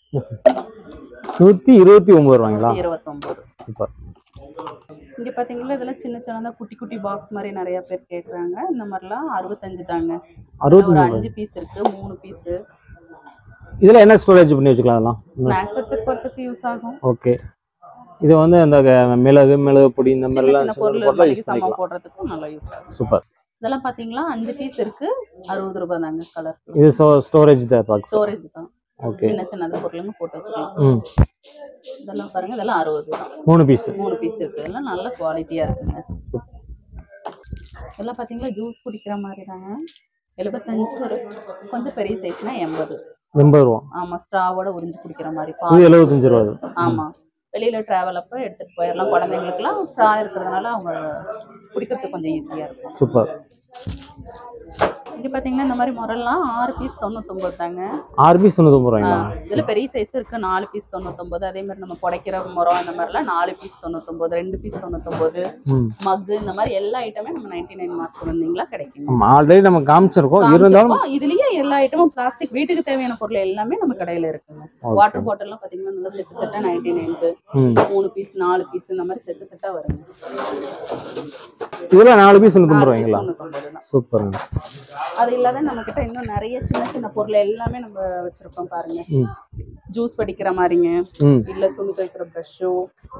நூத்தி இருபத்தி ஒன்பது ரூபாய்ங்களா இருபத்தொன்பது சூப்பர் இங்க பாத்தீங்களா இதெல்லாம் சின்ன சின்னதா குட்டி குட்டி பாக்ஸ் மாதிரி நிறைய பேர் கேக்குறாங்க இந்த மாதிரிலாம் அறுபத்தஞ்சு தாங்க ஒரு அறுபத்தஞ்சு அஞ்சு பீஸ் இருக்கு மூணு பீஸ் இதுல என்ன ஸ்டோரேஜ் பண்ணி வச்சுக்கலாம் அதெல்லாம் ஸ்நாக்ஸ் எடுத்துட்டு போறதுக்கு யூஸ் ஆகும் ஓகே இது வந்து அந்த க- மிளகு மிளகு பொடி இந்த சின்ன மாதிரிலாம் சின்ன பொருள் போட்டா மளிகை யூஸ் சாமான் பண்ணிக்கலாம் போடுறதுக்கும் நல்லா யூஸ் ஆகும் சூப்பர் இதெல்லாம் பாத்தீங்களா அஞ்சு பீஸ் இருக்கு அறுபது ரூபாய் தாங்க கலர் இது ஸ்டோரேஜ் தான் பாக்ஸ் ஸ்டோரேஜ் தான் ஓகே சின்ன சின்னது பொருளுங்க போட்டு வச்சுக்கலாம் ம் இதெல்லாம் பாருங்க இதெல்லாம் அறுபது தான் மூணு பீஸ் மூணு பீஸ் இருக்கு இதெல்லாம் நல்ல குவாலிட்டியா இருக்குங்க இதெல்லாம் பாத்தீங்களா ஜூஸ் குடிக்கிற மாதிரி தாங்க எழுபத்தஞ்சு ஒரு கொஞ்சம் பெரிய சைஸ்னா எண்பது எண்பது ரூபா ஆமா ஸ்ட்ராவோட உறிஞ்சு குடிக்கிற மாதிரி இது பால் எழுபத்தஞ்சு ரூபா இது. ஆமா வெளியில டிராவல் அப்ப எடுத்துட்டு போயிடலாம் குழந்தைங்களுக்குலாம் ஸ்ட்ரா இருக்கிறதுனால அவங்க குடிக்கிறதுக்கு கொஞ்சம் ஈஸியா இருக்கும் சூப்பர் இங்க பாத்தீங்கன்னா இந்த மாதிரி முறைலாம் ஆறு பீஸ் தொண்ணூத்தொன்பது தாங்க ஆறு பீஸ் தொண்ணூத்தொம்பது ஆ, ரூபாய்ங்களா இதுல பெரிய சைஸ் இருக்கு நாலு பீஸ் தொண்ணூத்தொன்பது அதே மாதிரி நம்ம புடைக்கிற முறம் இந்த மாதிரிலாம் நாலு பீஸ் தொண்ணூத்தொன்பது ரெண்டு பீஸ் தொண்ணூத்தொன்பது ம் மக்கு இந்த மாதிரி எல்லா ஐட்டமே நம்ம நைன்டி நைன் மார்க் இருந்தீங்களா கிடைக்கும் ஆமா ஆல்ரெடி நம்ம காமிச்சிருக்கோம் இருந்தாலும் காமிச்சிருக்கோம். இதுலயே எல்லா ஐட்டமும் பிளாஸ்டிக் வீட்டுக்கு தேவையான பொருள் எல்லாமே நம்ம கடையில இருக்குங்க Okay. வாட்டர் பாட்டில்லாம் பாத்தீங்கன்னா நல்லா செட்டு செட்டா நைன்டி நைன்க்கு ம் மூணு பீஸ் நாலு பீஸ் இந்த மாதிரி செட்டு செட்டா வருங்க இதெல்லாம் நாலு பீஸ் தொண்ணூத்தொம்பது நாலு piece ரூபாய்ங்களா தொண்ணூத்தொன்பது தான் சூப்பருங்க அது இல்லாத நம்ம கிட்ட இன்னும் நிறைய சின்ன சின்ன பொருள் எல்லாமே நம்ம வச்சிருக்கோம் பாருங்க ம் ஜூஸ் படிக்கிற மாதிரிங்க ம் இல்ல துணி துவைக்கிற ப்ரஷ்ஷோ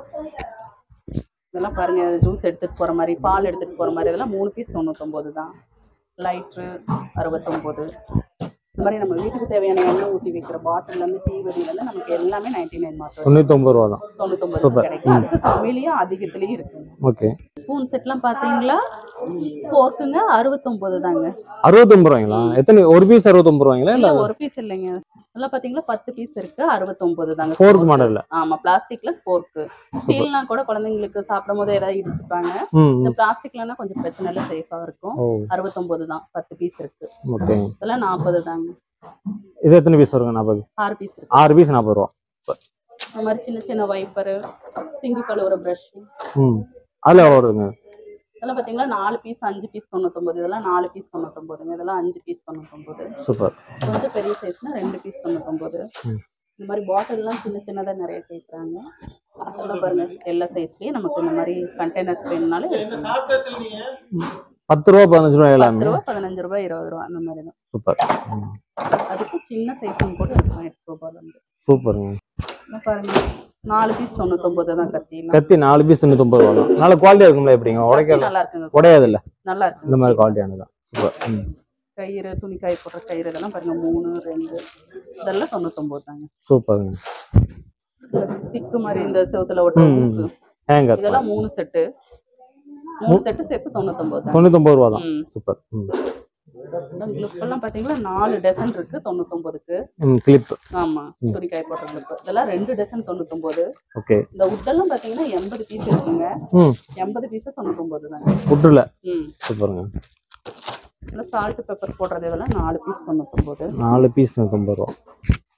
இதெல்லாம் பாருங்க ஜூஸ் எடுத்துட்டு போற மாதிரி பால் எடுத்துட்டு போற மாதிரி இதெல்லாம் மூணு பீஸ் தொண்ணூத்தொன்பது தான் லைட்ரு அறுபத்தொம்போது இந்த மாதிரி நம்ம வீட்டுக்கு தேவையான எண்ணெய் ஊற்றி வைக்கிற பாட்டில் இருந்து டீ வடியில இருந்து நமக்கு எல்லாமே நைன்டி நைன் மார்க் தொண்ணூத்தொம்பது ரூபா தான் தொண்ணூத்தொன்பது Super. கிடைக்கும் அதுக்கு கம்மியிலயும் அதிகத்துலயும் இருக்குங்க ஓகே ஸ்பூன் செட்லாம் பாத்தீங்களா ஸ்போர்க்குங்க அறுபத்தொம்போது தாங்க அறுபத்தொம்பது ரூபாய்ங்களா எத்தனை ஒரு பீஸ் அறுபத்தொம்பது ரூபாய்ங்களா இல்ல இல்ல ஒரு பீஸ் இல்லைங்க இதெல்லாம் பாத்தீங்களா பத்து பீஸ் இருக்கு அறுபத்தொன்பது தாங்க ஃபோர்க் spork. மாடல்ல ஆமா பிளாஸ்டிக்ல ஸ்போர்க்கு ஸ்டீல்னா கூட குழந்தைங்களுக்கு சாப்பிடும் போது ஏதாவது இடிச்சுப்பாங்க ம் இந்த ம். பிளாஸ்டிக்லனா கொஞ்சம் பிரச்சனை இல்லை சேஃபா இருக்கும் ஓ அறுபத்தொன்பது தான் பத்து பீஸ் இருக்கு ஓகே இதெல்லாம் நாற்பது தாங்க இது எத்தனை பீஸ் வருங்க நாற்பது ஆறு பீஸ் இருக்கு ஆறு பீஸ் நாற்பது ரூபா இந்த மாதிரி சின்ன சின்ன வைப்பரு சிங்கு கழுவுற ப்ரஷ் ம் அதில் எவ்வளோ வருதுங்க இதெல்லாம் பாத்தீங்களா நாலு பீஸ் அஞ்சு பீஸ் தொண்ணூத்தொன்பது இதெல்லாம் நாலு பீஸ் தொண்ணூத்தொன்பதுங்க இதெல்லாம் அஞ்சு பீஸ் தொண்ணூத்தொன்பது சூப்பர் கொஞ்சம் பெரிய சைஸ்னா ரெண்டு பீஸ் தொண்ணூத்தொன்பது ம். இந்த மாதிரி பாட்டில்லாம் சின்ன சின்னதா நிறைய கேட்குறாங்க அதெல்லாம் பாருங்க எல்லா சைஸ்லயும் நமக்கு இந்த மாதிரி கண்டெய்னர்ஸ் வேணும்னாலும் எடுத்துக்கலாம். பத்து ரூபா பதினஞ்சு ரூபா பத்து எல்லாமே ரூபா பதினஞ்சு ரூபாய் இருபது ரூபா அந்த மாதிரி தான் சூப்பர் ம். அதுக்கு சின்ன சைஸும் கூட இருக்கும் எட்டு ரூபாயில இருந்து சூப்பருங்க இங்க பாருங்க நாலு பீஸ் தொண்ணூத்தொன்பது தான் கத்திலாம் கத்தி நாலு பீஸ் தொண்ணூத்தொம்பது ரூபா தான் நல்ல குவாலிட்டியாக இருக்கும்ல எப்படிங்க கத்தி உடைக்காது நல்லா இருக்குங்க உடையாது இல்ல நல்லா இந்த இருக்கு மாதிரி குவாலிட்டியானது தான் சூப்பர் ம் கயிறு துணி காய போடுற கயிறு இதெல்லாம் பாருங்க மூணு ரெண்டு இதெல்லாம் தொண்ணூத்தொன்பது தாங்க சூப்பருங்க ஸ்டிக்கு மாதிரி இந்த செவுத்துல ஒட்டுற ம், ம், hook. ஹேங்கர் இதெல்லாம் மூணு செட்டு மூணு செட்டு சேர்த்து தொண்ணூத்தொன்பது தான் தொண்ணூத்தொம்பது ரூபா தான் ம். சூப்பர் ம் கிளிப் எல்லாம் பாத்தீங்கன்னா நாலு டசன் இருக்கு தொண்ணூத்தொன்பதுக்கு ம் கிளிப் ஆமா துணி காய போடுற கிளிப் இதெல்லாம் ரெண்டு டசன் தொண்ணூத்தொன்பது ஓகே இந்த உட்டெல்லாம் பாத்தீங்கன்னா எண்பது பீஸ் இருக்குங்க ம் எண்பது பீஸ் தொண்ணூத்தொன்பது தாங்க ஃபுட்டில் ம் சூப்பருங்க இந்த சால்ட் பெப்பர் போடுறது இதெல்லாம் நாலு பீஸ் தொண்ணூத்தொன்பது நாலு பீஸ் தொண்ணூத்தொம்பது ரூபா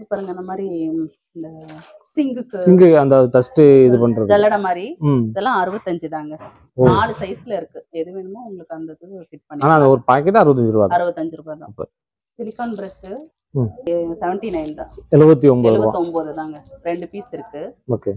இது பாருங்க இந்த மாதிரி இந்த சிங்குக்கு சிங்கு அந்த டஸ்ட் இது பண்றது ஜல்லடை மாதிரி ம் இதெல்லாம் அறுபத்தஞ்சு தாங்க ஓ. நாலு சைஸ்ல இருக்கு எது வேணுமோ உங்களுக்கு அந்த இது ஃபிட் ஆனா அந்த பண்ணி ஒரு பாக்கெட் அறுபத்தஞ்சு ரூபா தான் அறுபத்தஞ்சு ரூபாய் தான் அப்ப. சிலிக்கான் பிரஷ் ம். செவன்டி நைன் தான் எழுபத்தி ஒன்பது ரூபா எழுபத்தொன்பது தாங்க ரெண்டு பீஸ் இருக்கு ஓகே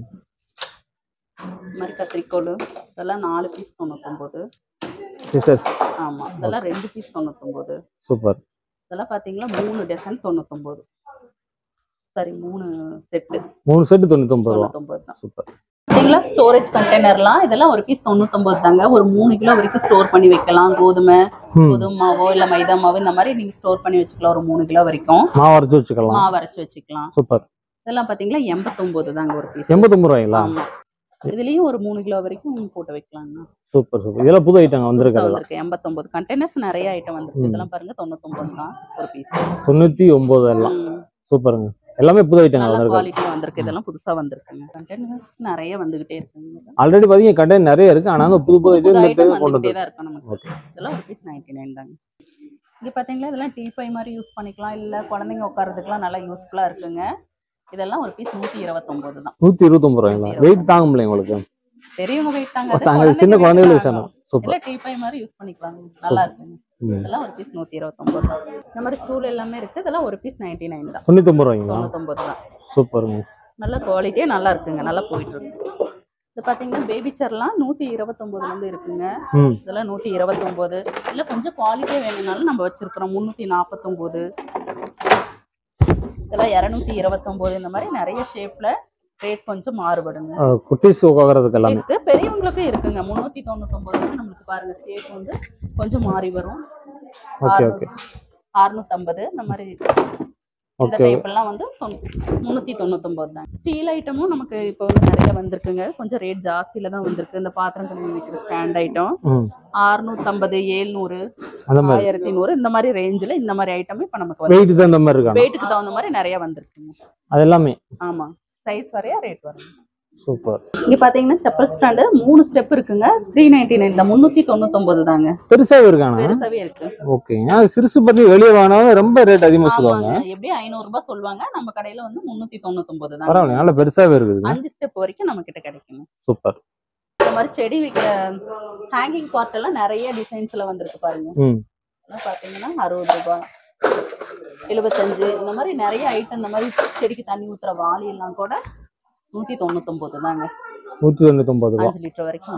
இந்த மாதிரி கத்திரிக்கோல் இதெல்லாம் நாலு பீஸ் தொண்ணூத்தொம்பது சிசர்ஸ் ஆமா இதெல்லாம் ரெண்டு பீஸ் தொண்ணூத்தொம்பது சூப்பர் இதெல்லாம் பாத்தீங்கன்னா மூணு டசன் தொண்ணூத்தொம்பது சரி மூணு செட்டு மூணு செட்டு தொண்ணூத்தி ஒன்பது ரூபா தொண்ணூத்தொம்பது தான் சூப்பர் பாத்தீங்களா ஸ்டோரேஜ் கண்டெய்னர்லாம் இதெல்லாம் ஒரு பீஸ் தொண்ணூத்தொம்பது தாங்க ஒரு மூணு கிலோ வரைக்கும் ஸ்டோர் பண்ணி வைக்கலாம் கோதுமை ம் கோதுமை மாவோ இல்ல மைதா மாவோ இந்த மாதிரி நீங்க ஸ்டோர் பண்ணி வச்சுக்கலாம் ஒரு மூணு கிலோ வரைக்கும் மாவு அரைச்சு வச்சுக்கலாம் மாவு அரைச்சு வச்சுக்கலாம் சூப்பர் இதெல்லாம் பாத்தீங்களா எண்பத்தொன்பது தாங்க ஒரு பீஸ் எண்பத்தொன்பது ரூபாய்ங்களா ஆமா இதுலயும் ஒரு மூணு கிலோ வரைக்கும் போட்டு வைக்கலாங்கண்ணா சூப்பர் சூப்பர் இதெல்லாம் புது ஐட்டங்க புதுசா வந்திருக்கிறதா வந்திருக்கு எண்பத்தொன்பது கண்டெய்னர்ஸ் நிறைய ஐட்டம் வந்திருக்கு ம். இதெல்லாம் பாருங்க தொண்ணூத்தொன்பது தான் ஒரு பீஸ் தொண்ணூத்தி ஒன்பது எல்லாம் சூப்பருங்க எல்லாமே புது ஐட்டங்க நல்ல வந்திருக்கு குவாலிட்டியா வந்திருக்கு இதெல்லாம் புதுசா வந்திருக்குங்க கண்டெய்னர்ஸ் நிறைய வந்துகிட்டே இருக்குங்க ஆல்ரெடி பாத்தீங்க கண்டெய்னர் நிறைய இருக்கு ஆனா அந்த புது புது புது ஐட்டம் ஐட்டம் கொண்டு வந்துகிட்டே வந்து தான் இருக்கும் நமக்கு ஓகே இதெல்லாம் ஒரு பீஸ் நைன்டி நைன் தாங்க இங்க பாத்தீங்களா இதெல்லாம் டீ பை மாதிரி யூஸ் பண்ணிக்கலாம் இல்ல குழந்தைங்க உட்கார்றதுக்குலாம் நல்லா யூஸ்ஃபுல்லா இருக்குங்க இதெல்லாம் ஒரு பீஸ் நூத்தி இருபத்தொன்பது தான் நூத்தி இருபத்தொன்பது ரூபாய்ங்களா வெயிட் தாங்க முடியல உங்களுக்கு பெரியவங்க வெயிட் தாங்க அது தாங்க சின்ன weight குழந்தைகளுக்கு தான் சேரும் சூப்பர் இல்ல டீ பை மாதிரி யூஸ் பண்ணிக்கலாம் நல்லா இருக்குங்க ம். இதெல்லாம் ஒரு பீஸ் நூத்தி இருபத்தொன்பது தான் இந்த மாதிரி ஸ்டூல் எல்லாமே இருக்கு இதெல்லாம் ஒரு பீஸ் நைன்டி நைன் தான் தொண்ணூத்தி ஒன்பது ரூபாய்ங்களா தொண்ணூத்தொன்பது தான் சூப்பருங்க நல்ல குவாலிட்டியே நல்லா இருக்குங்க நல்லா போயிட்டு இருக்கு இது பாத்தீங்கன்னா பேபி சேர்லாம் நூத்தி இருபத்தொன்பதுல இருந்து இருக்குங்க ம் இதெல்லாம் நூத்தி இருபத்தொன்பது இல்ல கொஞ்சம் குவாலிட்டியா வேணும்னாலும் நம்ம வச்சிருக்கிறோம் முன்னூத்தி நாற்பத்தொன்பது இதெல்லாம் இரநூத்தி இருபத்தொன்பது இந்த மாதிரி நிறைய ஷேப்ல ரேட் கொஞ்சம் மாறுபடுங்க அஹ் குட்டீஸ் உட்காரதுக்கு எல்லாமே இருக்கு பெரியவங்களுக்கும் இருக்குங்க முன்னூத்தி தொண்ணூத்தொன்பது நம்மளுக்கு பாருங்க ஷேப் வந்து கொஞ்சம் மாறி வரும் ஓகே ஓகே அறுநூத்தம்பது இந்த மாதிரி இந்த ஓகே டைப் எல்லாம் வந்து தொண்ணூ- முன்னூத்தி தொண்ணூத்தொன்பது தான் ஸ்டீல் ஐட்டமும் நமக்கு இப்போ வந்து நிறைய வந்திருக்குங்க கொஞ்சம் ரேட் ஜாஸ்தியில தான் வந்திருக்கு இந்த பாத்திரம் கழுவி வைக்கிற ஸ்டாண்ட் ஐட்டம் ம் அறுநூத்தம்பது ஏழ்நூறு அந்த மாதிரி ஆயிரத்தி நூறு இந்த மாதிரி ரேஞ்சில் இந்த மாதிரி ஐட்டம் இப்போ நமக்கு வந்து வெயிட் தகுந்த மாதிரி இருக்காங்க வெயிட்டுக்கு தகுந்த மாதிரி நிறைய வந்திருக்குங்க அது எல்லாமே ஆமா சைஸ் வரையா ரேட் வரும் சூப்பர் இங்க பாத்தீங்கன்னா செப்பல் ஸ்டாண்டு மூணு ஸ்டெப் இருக்குங்க த்ரீ நைன்டி நைன் தான் முன்னூத்தி தொண்ணூத்தொன்பது தாங்க பெருசாவே இருக்கானா பெருசாவே இருக்கு ஓகே அது சிறுசு பத்தி வெளியே வாங்கினாலும் ரொம்ப ரேட் அதிகமா சொல்லுவாங்க ஆமாங்க எப்படியும் ஐநூறு ரூபாய் சொல்லுவாங்க நம்ம கடையில வந்து முன்னூத்தி தொண்ணூத்தொன்பது தான் பரவாயில்ல நல்ல பெருசாவே இருக்குது அஞ்சு ஸ்டெப் வரைக்கும் நம்ம கிட்ட கிடைக்கும் சூப்பர் இந்த மாதிரி செடி வைக்கிற ஹேங்கிங் பார்ட் எல்லாம் நிறைய டிசைன்ஸ்ல வந்திருக்கு பாருங்க ம் இதெல்லாம் பாத்தீங்கன்னா அறுபது ரூபாய் எழுபத்தஞ்சு இந்த மாதிரி நிறைய ஐட்டம் இந்த மாதிரி செடிக்கு தண்ணி ஊத்துற வாளி எல்லாம் கூட நூத்தி தொண்ணூத்தொன்பது தாங்க நூத்தி தொண்ணூத்தி ஒன்பது ரூபா அஞ்சு லிட்டர் வரைக்கும்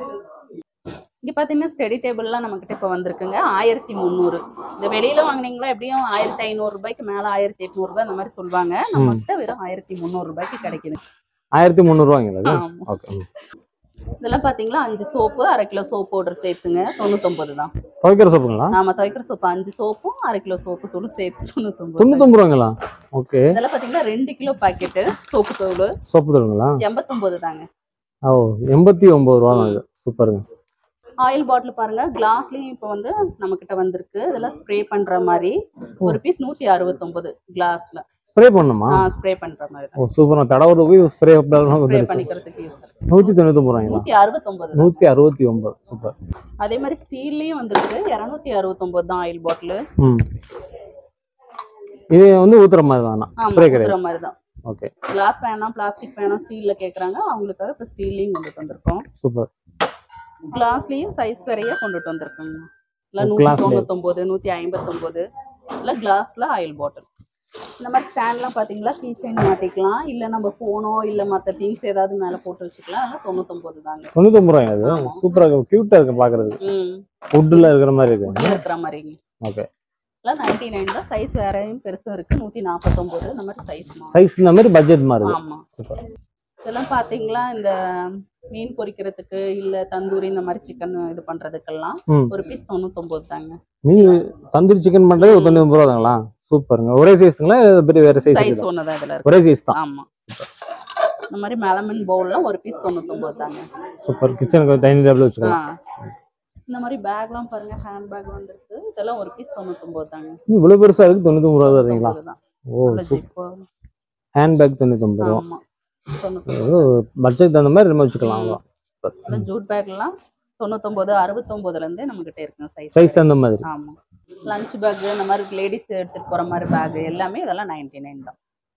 இங்க பாத்தீங்கன்னா ஸ்டடி டேபிள்லாம் நம்ம கிட்ட இப்ப வந்திருக்குங்க ஆயிரத்தி முந்நூறு இந்த வெளியில வாங்குனீங்களா எப்படியும் ஆயிரத்தி ஐநூறு ரூபாய்க்கு மேல ஆயிரத்தி எட்நூறு ரூபாய் அந்த மாதிரி சொல்லுவாங்க நம்ம கிட்ட வெறும் ஆயிரத்தி முந்நூறு ரூபாய்க்கு கிடைக்குது ஆயிரத்தி முந்நூறு ரூபாய்ங்களா அது ஆமா. ஓகே இதெல்லாம் பாத்தீங்களா அஞ்சு சோப்பு அரை கிலோ சோப் பவுடர் சேர்த்துங்க தொண்ணூத்தொன்பது தான் துவைக்கிற சோப்புங்களா நாம துவைக்கிற சோப்பு அஞ்சு சோப்பும் அரை கிலோ சோப்பு தூளும் சேர்த்து தொண்ணூத்தொன்பது தொண்ணூத்தொம்பது ரூபாய்ங்களா ஓகே இதெல்லாம் பாத்தீங்கன்னா ரெண்டு கிலோ பாக்கெட்டு சோப்பு தூள் சோப்பு தருங்களா எண்பத்தொன்பது தாங்க ஓ எண்பத்தி ஒன்பது ரூபா தான் இது சூப்பருங்க ஆயில் பாட்டில் பாருங்க கிளாஸ்லயும் இப்போ வந்து நம்ம கிட்ட வந்திருக்கு இதெல்லாம் ஸ்ப்ரே பண்ற மாதிரி ஒரு பீஸ் நூத்தி அறுபத்தொன்பது கிளாஸ்ல ஸ்ப்ரே பண்ணுமா ஸ்ப்ரே பண்ற மாதிரி தான் ஓ சூப்பர் தடவுற போய் ஸ்ப்ரே ஸ்ப்ரே வந்துருச்சு பண்ணிக்கிறதுக்கு யூஸ் நூத்தி தொண்ணூத்தி ஒன்பது ரூபாய்ங்களா நூத்தி அறுபத்தொன்பது நூத்தி அறுபத்தி ஒன்பது சூப்பர் அதே மாதிரி ஸ்டீல்லயும் வந்திருக்கு இரநூத்தி அறுபத்தொன்பது தான் ஆயில் பாட்டில் ம் இது வந்து ஊத்துற மாதிரி தானா ஆமா ஸ்ப்ரே கிடையாது ஊத்துற மாதிரி தான் ஓகே கிளாஸ் வேணாம் பிளாஸ்டிக் வேணாம் ஸ்டீல்ல கேக்குறாங்க அவங்களுக்காக இப்போ ஸ்டீல்லையும் கொண்டுட்டு வந்திருக்கோம் சூப்பர் கிளாஸ்லயும் சைஸ் வரைய கொண்டுட்டு வந்திருக்கோங்க இல்ல ஓ, நூத்தி glass லயே. தொண்ணூத்தொன்பது நூத்தி ஐம்பத்தொன்பது இல்ல கிளாஸ்ல ஆயில் பாட்டில் இந்த மாதிரி ஸ்டாண்ட்லாம் பாத்தீங்களா கீ செயின் மாட்டிக்கலாம் இல்ல நம்ம போனோ இல்ல மத்த திங்ஸ் ஏதாவது மேல போட்டு வச்சுக்கலாம் அதெல்லாம் தொண்ணூத்தொன்பது தாங்க தொண்ணூத்தி ஒன்பது ரூபாய் அது ஆமா. சூப்பரா இருக்கு கியூட்டா இருக்கு பாக்குறதுக்கு ம் வுட்ல இருக்கிற மாதிரி இருக்கு உள்ள இருக்கிற மாதிரிங்க ஓகே எல்லாம் நைன்டி நைன் தான் சைஸ் வேறையும் பெருசும் இருக்கு நூத்தி நாற்பத்தொன்பது இந்த மாதிரி சைஸ் சைஸ் இந்த மாதிரி பட்ஜெட் மாதிரி ஆமா சூப்பர் இதெல்லாம் பாத்தீங்களா இந்த மீன் பொரிக்கிறதுக்கு இல்ல தந்தூரி இந்த மாதிரி சிக்கன் இது பண்றதுக்கெல்லாம் ம் ஒரு பீஸ் தொண்ணூத்தொன்பது தாங்க மீன் தந்தூரி சிக்கன் பண்றது ஒரு தொண்ணூத்தி ஒன்பது ரூபாங்களா சூப்பருங்க ஒரே சைஸ்ங்களா பெரிய வேற சைஸ் சைஸ் ஒண்ணுதான் இதுல இருக்கு ஒரே சைஸ் தான் ஆமா இந்த மாதிரி மெலமன் பவுல்ல ஒரு பீஸ் தொண்ணூத்தொன்பது தாங்க சூப்பர் கிச்சனுக்கு டைனிங் டேபிள் ஆ. வச்சுக்கலாம் இந்த மாதிரி பேக்லாம் பாருங்க ஹேண்ட் பேக் வந்திருக்கு இதெல்லாம் ஒரு பீஸ் தொண்ணூத்தொன்பது தாங்க இவ்வளவு பெருசா இருக்கு தொண்ணூத்தி ஒன்பது ரூபா தருவீங்களா தொண்ணூத்தொன்பது தான் ஓ நல்ல ஜிப்பு ஹேண்ட் பேக் தொண்ணூத்தி ஒன்பது ரூபா ஆமா தொண்ணூத்தொன்பது பட்ஜெட் தகுந்த மாதிரி நம்ம வச்சுக்கலாம் ம். அவ்வளோ அப்புறம் ஜூட் பேக்லாம் தொண்ணூத்தொன்பது அறுபத்தொன்பதுல இருந்தே நம்ம கிட்ட இருக்குங்க சைஸ் சைஸ் தகுந்த மாதிரி ஆமா லஞ்ச் பேக் இந்த மாதிரி லேடிஸ் எடுத்துட்டு போற மாதிரி பேக் எல்லாமே இதெல்லாம் நைன்டி நைன் தான்